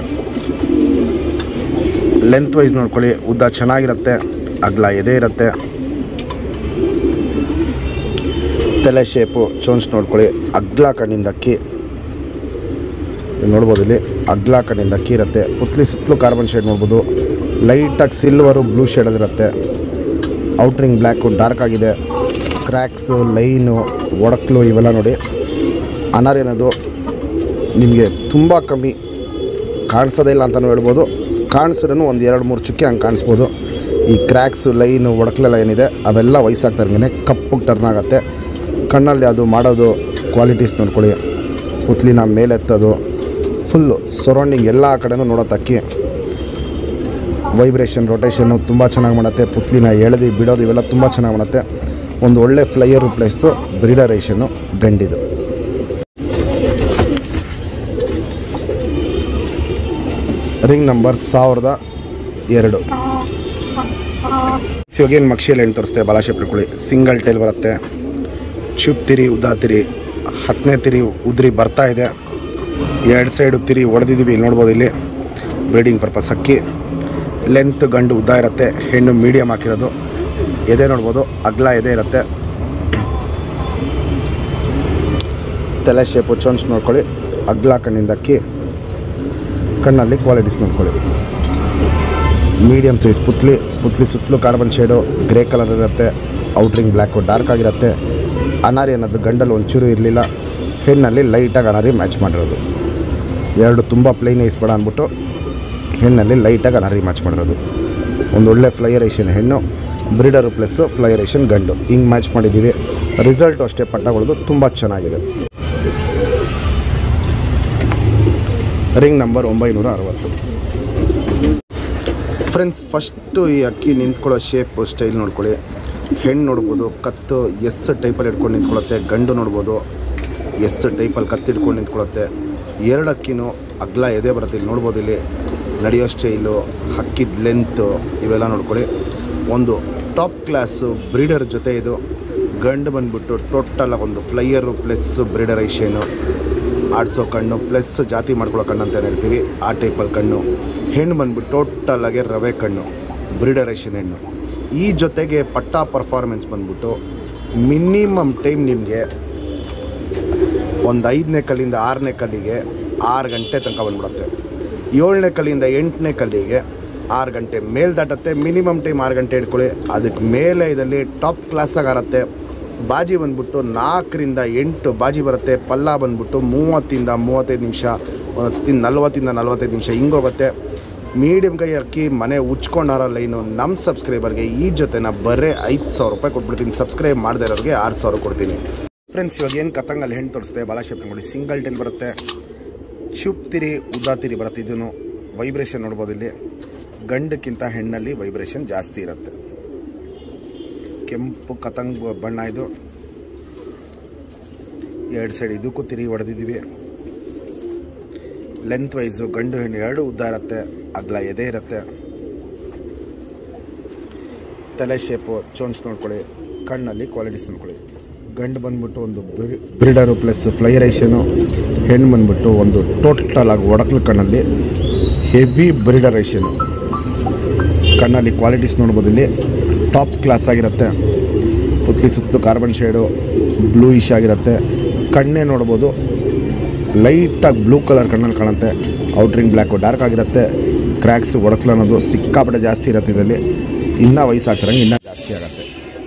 ಲೆಂತ್ ವೈಸ್ ನೋಡ್ಕೊಳ್ಳಿ ಉದ್ದ ಚೆನ್ನಾಗಿರುತ್ತೆ ಅಗ್ಲ ಎದೆ ಇರುತ್ತೆ ತಲೆ ಶೇಪು ಚೋನ್ಸ್ ನೋಡ್ಕೊಳ್ಳಿ ಅಗ್ಲ ಕಣ್ಣಿಂದ ಅಕ್ಕಿ ಇಲ್ಲಿ ನೋಡ್ಬೋದು ಇಲ್ಲಿ ಅಗ್ಲ ಕಣ್ಣಿಂದ ಅಕ್ಕಿ ಇರುತ್ತೆ ಪುತ್ಲಿ ಸುತ್ತಲೂ ಕಾರ್ಬನ್ ಶೇಡ್ ನೋಡ್ಬೋದು ಲೈಟಾಗಿ ಸಿಲ್ವರು ಬ್ಲೂ ಶೇಡಲ್ಲಿರುತ್ತೆ ಔಟ್ರಿಂಗ್ ಬ್ಲ್ಯಾಕು ಡಾರ್ಕ್ ಆಗಿದೆ ಕ್ರ್ಯಾಕ್ಸು ಲೈನು ಒಡಕ್ಲು ಇವೆಲ್ಲ ನೋಡಿ ಅನಾರ್ ಏನದು ನಿಮಗೆ ತುಂಬ ಕಮ್ಮಿ ಕಾಣಿಸೋದೇ ಇಲ್ಲ ಅಂತಲೂ ಹೇಳ್ಬೋದು ಕಾಣಿಸಿದ್ರೂ ಒಂದು ಎರಡು ಮೂರು ಚುಕ್ಕೆ ಹಂಗೆ ಕಾಣಿಸ್ಬೋದು ಈ ಕ್ರ್ಯಾಕ್ಸು ಲೈನು ಒಡಕ್ಲೆಲ್ಲ ಏನಿದೆ ಅವೆಲ್ಲ ವಯಸ್ಸಾಗ್ತಾರಂಗೆ ಕಪ್ಪಗೆ ಟರ್ನ್ ಆಗುತ್ತೆ ಕಣ್ಣಲ್ಲಿ ಅದು ಮಾಡೋದು ಕ್ವಾಲಿಟೀಸ್ ನೋಡ್ಕೊಳ್ಳಿ ಪುತ್ಲಿನ ಮೇಲೆತ್ತೋದು ಫುಲ್ಲು ಸರೌಂಡಿಂಗ್ ಎಲ್ಲ ಕಡೆನೂ ನೋಡೋದು ಅಕ್ಕಿ ವೈಬ್ರೇಷನ್ ರೊಟೇಷನ್ನು ತುಂಬ ಚೆನ್ನಾಗಿ ಮಾಡುತ್ತೆ ಪುತ್ಲಿನ ಎಳೆದು ಬಿಡೋದು ಇವೆಲ್ಲ ತುಂಬ ಚೆನ್ನಾಗಿ ಮಾಡುತ್ತೆ ಒಂದು ಒಳ್ಳೆ ಫ್ಲೈಯರು ಪ್ಲೇಸು ಬ್ರೀಡರೇಷನ್ನು ಗಂಡಿದು ರಿಂಗ್ ನಂಬರ್ ಸಾವಿರದ ಎರಡು ಇವಾಗೇನು ಮಕ್ಷಿಯಲ್ಲಿ ಹೆಣ್ಣು ತೋರಿಸ್ತೆ ಬಾಲಾಶೇಪ್ ಇಟ್ಕೊಳ್ಳಿ ಸಿಂಗಲ್ ಟೈಲ್ ಬರುತ್ತೆ ಚುಪ್ ತಿರಿ ಉದ್ದಾ ತಿರಿ ಹತ್ತನೇ ತಿರಿ ಉದ್ರಿ ಬರ್ತಾ ಇದೆ ಎರಡು ಸೈಡು ತಿರಿ ಹೊಡೆದಿದ್ದೀವಿ ಇಲ್ಲಿ ನೋಡ್ಬೋದು ಇಲ್ಲಿ ಬ್ರೀಡಿಂಗ್ ಪರ್ಪಸ್ ಅಕ್ಕಿ ಲೆಂತ್ ಗಂಡು ಉದ್ದ ಇರುತ್ತೆ ಹೆಣ್ಣು ಮೀಡಿಯಮ್ ಹಾಕಿರೋದು ಎದೆ ನೋಡ್ಬೋದು ಅಗ್ಲ ಎದೆ ಇರುತ್ತೆ ತಲೆ ಶೇಪು ಚೊಂಚ್ ನೋಡ್ಕೊಳ್ಳಿ ಅಗ್ಲ ಕಣ್ಣಿಂದ ಅಕ್ಕಿ ಕಣ್ಣಲ್ಲಿ ಕ್ವಾಲಿಟೀಸ್ ನೋಡ್ಕೊಳ್ಳಿ ಮೀಡಿಯಮ್ ಸೈಜ್ ಪುತ್ಲಿ ಪುತ್ಲಿ ಸುತ್ತಲೂ ಕಾರ್ಬನ್ ಶೇಡು ಗ್ರೇ ಕಲರ್ ಇರುತ್ತೆ ಔಟ್ರಿಂಗ್ ಬ್ಲ್ಯಾಕು ಡಾರ್ಕ್ ಆಗಿರುತ್ತೆ ಅನಾರಿ ಅನ್ನೋದು ಗಂಡಲ್ಲಿ ಒಂಚೂರು ಇರಲಿಲ್ಲ ಹೆಣ್ಣಲ್ಲಿ ಲೈಟಾಗಿ ಅನಾರಿ ಮ್ಯಾಚ್ ಮಾಡಿರೋದು ಎರಡು ತುಂಬ ಪ್ಲೈನ್ ಬೇಡ ಅಂದ್ಬಿಟ್ಟು ಹೆಣ್ಣಲ್ಲಿ ಲೈಟಾಗಿ ಅನಾರಿ ಮ್ಯಾಚ್ ಮಾಡಿರೋದು ಒಂದು ಒಳ್ಳೆ ಫ್ಲೈಯರೇಷನ್ ಹೆಣ್ಣು ಬ್ರೀಡರು ಪ್ಲಸ್ಸು ಫ್ಲೈಯರೇಷನ್ ಗಂಡು ಹಿಂಗೆ ಮ್ಯಾಚ್ ಮಾಡಿದ್ದೀವಿ ರಿಸಲ್ಟು ಅಷ್ಟೇ ಪಟ್ಟಗಳದು ತುಂಬ ಚೆನ್ನಾಗಿದೆ ರಿಂಗ್ ನಂಬರ್ ಒಂಬೈನೂರ ಅರವತ್ತು ಫ್ರೆಂಡ್ಸ್ ಫಸ್ಟು ಈ ಅಕ್ಕಿ ನಿಂತ್ಕೊಳ್ಳೋ ಶೇಪ್ ಸ್ಟೈಲ್ ನೋಡ್ಕೊಳ್ಳಿ ಹೆಣ್ಣು ನೋಡ್ಬೋದು ಕತ್ತು ಎಸ್ ಟೈಪಲ್ಲಿ ಹಿಡ್ಕೊಂಡು ನಿಂತ್ಕೊಳ್ಳುತ್ತೆ ಗಂಡು ನೋಡ್ಬೋದು ಎಸ್ ಟೈಪಲ್ಲಿ ಕತ್ತು ಹಿಡ್ಕೊಂಡು ನಿಂತ್ಕೊಳ್ಳುತ್ತೆ ಎರಡು ಅಕ್ಕಿನೂ ಅಗ್ಲ ಎದೆ ಬರುತ್ತೆ ಇಲ್ಲಿ ನೋಡ್ಬೋದು ಇಲ್ಲಿ ನಡೆಯೋ ಸ್ಟೈಲು ಹಕ್ಕಿದ ಲೆಂತು ಇವೆಲ್ಲ ನೋಡ್ಕೊಳ್ಳಿ ಒಂದು ಟಾಪ್ ಕ್ಲಾಸು ಬ್ರೀಡರ್ ಜೊತೆ ಇದು ಗಂಡು ಬಂದ್ಬಿಟ್ಟು ಟೋಟಲಾಗಿ ಒಂದು ಫ್ಲೈಯರು ಪ್ಲಸ್ ಬ್ರೀಡರೈಷೇನು ಆಡಿಸೋ ಕಣ್ಣು ಪ್ಲಸ್ ಜಾತಿ ಮಾಡ್ಕೊಳ್ಳೋ ಕಣ್ಣು ಅಂತ ಹೇಳ್ತೀವಿ ಆ ಟೈಪಲ್ಲಿ ಕಣ್ಣು ಹೆಣ್ಣು ಬಂದ್ಬಿಟ್ಟು ಟೋಟಲಾಗೆ ರವೆ ಕಣ್ಣು ಬ್ರೀಡರೇಷನ್ ಹೆಣ್ಣು ಈ ಜೊತೆಗೆ ಪಟ್ಟ ಪರ್ಫಾರ್ಮೆನ್ಸ್ ಬಂದ್ಬಿಟ್ಟು ಮಿನಿಮಮ್ ಟೈಮ್ ನಿಮಗೆ ಒಂದು ಐದನೇ ಕಲ್ಲಿಂದ ಆರನೇ ಕಲ್ಲಿಗೆ ಆರು ಗಂಟೆ ತನಕ ಬಂದ್ಬಿಡುತ್ತೆ ಏಳನೇ ಕಲ್ಲಿಂದ ಎಂಟನೇ ಕಲ್ಲಿಗೆ ಆರು ಗಂಟೆ ಮೇಲ್ ದಾಟತ್ತೆ ಮಿನಿಮಮ್ ಟೈಮ್ ಆರು ಗಂಟೆ ಇಟ್ಕೊಳ್ಳಿ ಅದಕ್ಕೆ ಮೇಲೆ ಇದರಲ್ಲಿ ಟಾಪ್ ಕ್ಲಾಸಾಗಿ ಆರತ್ತೆ ಬಾಜಿ ಬಂದ್ಬಿಟ್ಟು ನಾಲ್ಕರಿಂದ ಎಂಟು ಬಾಜಿ ಬರುತ್ತೆ ಪಲ್ಲ ಬಂದ್ಬಿಟ್ಟು ಮೂವತ್ತಿಂದ ಮೂವತ್ತೈದು ನಿಮಿಷ ಒಂದೊಂದು ಸತಿ ನಲ್ವತ್ತಿಂದ ನಲ್ವತ್ತೈದು ನಿಮಿಷ ಹಿಂಗೋಗುತ್ತೆ ಮೀಡಿಯಮ್ ಕೈ ಅಕ್ಕಿ ಮನೆ ಉಚ್ಕೊಂಡಾರ ಲೈನು ನಮ್ಮ ಸಬ್ಸ್ಕ್ರೈಬರ್ಗೆ ಈ ಜೊತೆನ ಬರೀ ಐದು ಸಾವಿರ ರೂಪಾಯಿ ಕೊಟ್ಬಿಡ್ತೀನಿ ಸಬ್ಸ್ಕ್ರೈಬ್ ಮಾಡದೇ ಇರೋರಿಗೆ ಆರು ಸಾವಿರ ಕೊಡ್ತೀನಿ ಫ್ರೆಂಡ್ಸ್ ಇವಾಗ ಏನು ಕತ್ತಂಗಲ್ಲಿ ಹೆಣ್ಣು ತೋರಿಸ್ತೆ ಭಾಳ ಶೇಪ್ ನೋಡಿ ಸಿಂಗಲ್ ಟೆಲ್ ಬರುತ್ತೆ ಚುಪ್ ತಿರಿ ಉದ್ದಾ ತಿರಿ ಬರುತ್ತೆ ಇದನ್ನು ವೈಬ್ರೇಷನ್ ನೋಡ್ಬೋದು ಇಲ್ಲಿ ಗಂಡಕ್ಕಿಂತ ಹೆಣ್ಣಲ್ಲಿ ವೈಬ್ರೇಷನ್ ಜಾಸ್ತಿ ಇರುತ್ತೆ ಕೆಂಪು ಕತಂಗ್ ಬಣ್ಣ ಇದು ಎರಡು ಸೈಡ್ ಇದಕ್ಕೂ ತಿರಿ ಹೊಡೆದಿದ್ದೀವಿ ಲೆಂತ್ ವೈಸು ಗಂಡು ಹೆಣ್ಣು ಎರಡು ಉದ್ದ ಇರುತ್ತೆ ಅಗ್ಲ ಎದೆ ಇರುತ್ತೆ ತಲೆ ಶೇಪು ಚೋನ್ಸ್ ನೋಡ್ಕೊಳ್ಳಿ ಕಣ್ಣಲ್ಲಿ ಕ್ವಾಲಿಟೀಸ್ ನೋಡ್ಕೊಳ್ಳಿ ಗಂಡು ಬಂದ್ಬಿಟ್ಟು ಒಂದು ಬ್ರಿಡರು ಪ್ಲಸ್ ಫ್ಲೈರೇಷನು ಹೆಣ್ಣು ಬಂದ್ಬಿಟ್ಟು ಒಂದು ಟೋಟಲ್ ಆಗಿ ಒಡಕಲ್ ಕಣ್ಣಲ್ಲಿ ಹೆವಿ ಬ್ರಿಡರೇಷನು ಕಣ್ಣಲ್ಲಿ ಕ್ವಾಲಿಟೀಸ್ ನೋಡ್ಬೋದು ಇಲ್ಲಿ ಟಾಪ್ ಕ್ಲಾಸ್ ಆಗಿರುತ್ತೆ ಪುತ್ಲಿ ಸುತ್ತಲೂ ಕಾರ್ಬನ್ ಶೇಡು ಬ್ಲೂ ಇಶ್ ಆಗಿರುತ್ತೆ ಕಣ್ಣೇ ನೋಡ್ಬೋದು ಲೈಟಾಗಿ ಬ್ಲೂ ಕಲರ್ ಕಣ್ಣಲ್ಲಿ ಕಾಣುತ್ತೆ ಔಟ್ರಿಂಗ್ ಬ್ಲ್ಯಾಕು ಡಾರ್ಕ್ ಆಗಿರುತ್ತೆ ಕ್ರ್ಯಾಕ್ಸ್ ಒಡಕ್ಲು ಅನ್ನೋದು ಸಿಕ್ಕಾಪಟ್ಟೆ ಜಾಸ್ತಿ ಇರುತ್ತೆ ಇದರಲ್ಲಿ ಇನ್ನೂ ವಯಸ್ಸಾಗ್ತಿರಂಗೆ ಇನ್ನೂ ಜಾಸ್ತಿ ಆಗುತ್ತೆ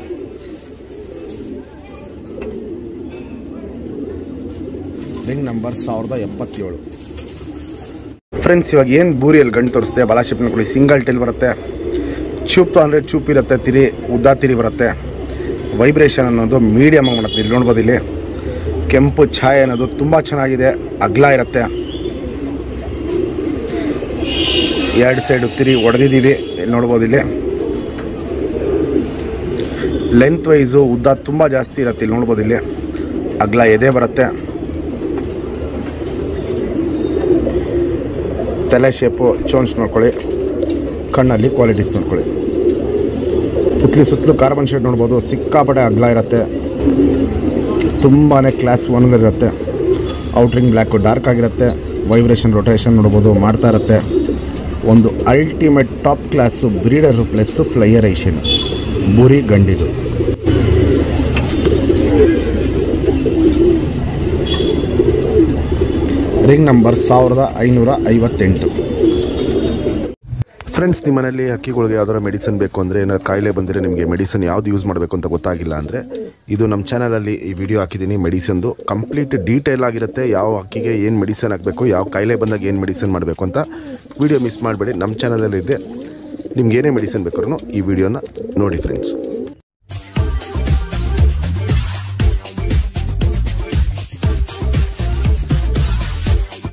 ರಿಂಗ್ ನಂಬರ್ ಸಾವಿರದ ಎಪ್ಪತ್ತೇಳು ಫ್ರೆಂಡ್ಸ್ ಇವಾಗ ಏನು ಬೂರಿಯಲ್ಲಿ ಗಂಡು ತೋರಿಸ್ತೆ ಬಲಾಶಿಪ್ನ ಕೊಡಿ ಸಿಂಗಲ್ ಟೆಲ್ ಬರುತ್ತೆ ಚೂಪ್ ಅಂದರೆ ಚೂಪ್ ಇರುತ್ತೆ ತಿರಿ ಉದ್ದ ತಿರಿ ಬರುತ್ತೆ ವೈಬ್ರೇಷನ್ ಅನ್ನೋದು ಮೀಡಿಯಮ್ ಆಗಿ ಮಾಡುತ್ತೆ ಇಲ್ಲಿ ನೋಡ್ಬೋದು ಇಲ್ಲಿ ಕೆಂಪು ಛಾಯೆ ಅನ್ನೋದು ತುಂಬ ಚೆನ್ನಾಗಿದೆ ಅಗ್ಲ ಇರುತ್ತೆ ಎರಡು ಸೈಡು ತಿರಿ ಹೊಡೆದಿದ್ದೀವಿ ಇಲ್ಲಿ ನೋಡ್ಬೋದು ಇಲ್ಲಿ ಲೆಂತ್ ವೈಸು ಉದ್ದ ತುಂಬ ಜಾಸ್ತಿ ಇರುತ್ತೆ ಇಲ್ಲಿ ನೋಡ್ಬೋದು ಇಲ್ಲಿ ಅಗ್ಲ ಎದೆ ಬರುತ್ತೆ ತಲೆ ಶೇಪು ಚೋನ್ಸ್ ನೋಡ್ಕೊಳ್ಳಿ ಕಣ್ಣಲ್ಲಿ ಕ್ವಾಲಿಟೀಸ್ ನೋಡ್ಕೊಳ್ಳಿ ಸುತ್ತಲಿ ಸುತ್ತಲೂ ಕಾರ್ಬನ್ ಶೇಡ್ ನೋಡ್ಬೋದು ಸಿಕ್ಕಾಪಟ್ಟೆ ಅಗ್ಲ ಇರುತ್ತೆ ತುಂಬಾ ಕ್ಲಾಸ್ ಒನ್ಗಿರುತ್ತೆ ಔಟ್ರಿಂಗ್ ಬ್ಲ್ಯಾಕು ಡಾರ್ಕ್ ಆಗಿರುತ್ತೆ ವೈಬ್ರೇಷನ್ ರೊಟೇಷನ್ ನೋಡ್ಬೋದು ಮಾಡ್ತಾ ಇರುತ್ತೆ ಒಂದು ultimate top class breeder plus ಫ್ಲೈಯರೈಷನ್ ಬುರಿ ಗಂಡಿದು ರಿಂಗ್ ನಂಬರ್ ಸಾವಿರದ ಐನೂರ ಐವತ್ತೆಂಟು ಫ್ರೆಂಡ್ಸ್ ನಿಮ್ಮ ಮನೇಲಿ ಹಕ್ಕಿಗಳಿಗೆ ಯಾವ್ದಾರ ಮೆಡಿಸನ್ ಬೇಕು ಅಂದರೆ ಏನಾದ್ರು ಕಾಯಿಲೆ ಬಂದರೆ ನಿಮಗೆ ಮೆಡಿಸನ್ ಯಾವ್ದು ಯೂಸ್ ಮಾಡಬೇಕು ಅಂತ ಗೊತ್ತಾಗಿಲ್ಲ ಅಂದರೆ ಇದು ನಮ್ಮ ಚಾನಲಲ್ಲಿ ಈ ವಿಡಿಯೋ ಹಾಕಿದ್ದೀನಿ ಮೆಡಿಸನ್ದು ಕಂಪ್ಲೀಟ್ ಡೀಟೇಲ್ ಆಗಿರುತ್ತೆ ಯಾವ ಹಕ್ಕಿಗೆ ಏನು ಮೆಡಿಸನ್ ಹಾಕಬೇಕು ಯಾವ ಕಾಯಿಲೆ ಬಂದಾಗ ಏನು ಮೆಡಿಸನ್ ಮಾಡಬೇಕು ಅಂತ ವಿಡಿಯೋ ಮಿಸ್ ಮಾಡಬೇಡಿ ನಮ್ಮ ಚಾನಲಲ್ಲಿ ಇದೆ ನಿಮ್ಗೆ ಏನೇ ಮೆಡಿಸನ್ ಬೇಕಾದ್ರೂ ಈ ವಿಡಿಯೋನ ನೋಡಿ ಫ್ರೆಂಡ್ಸ್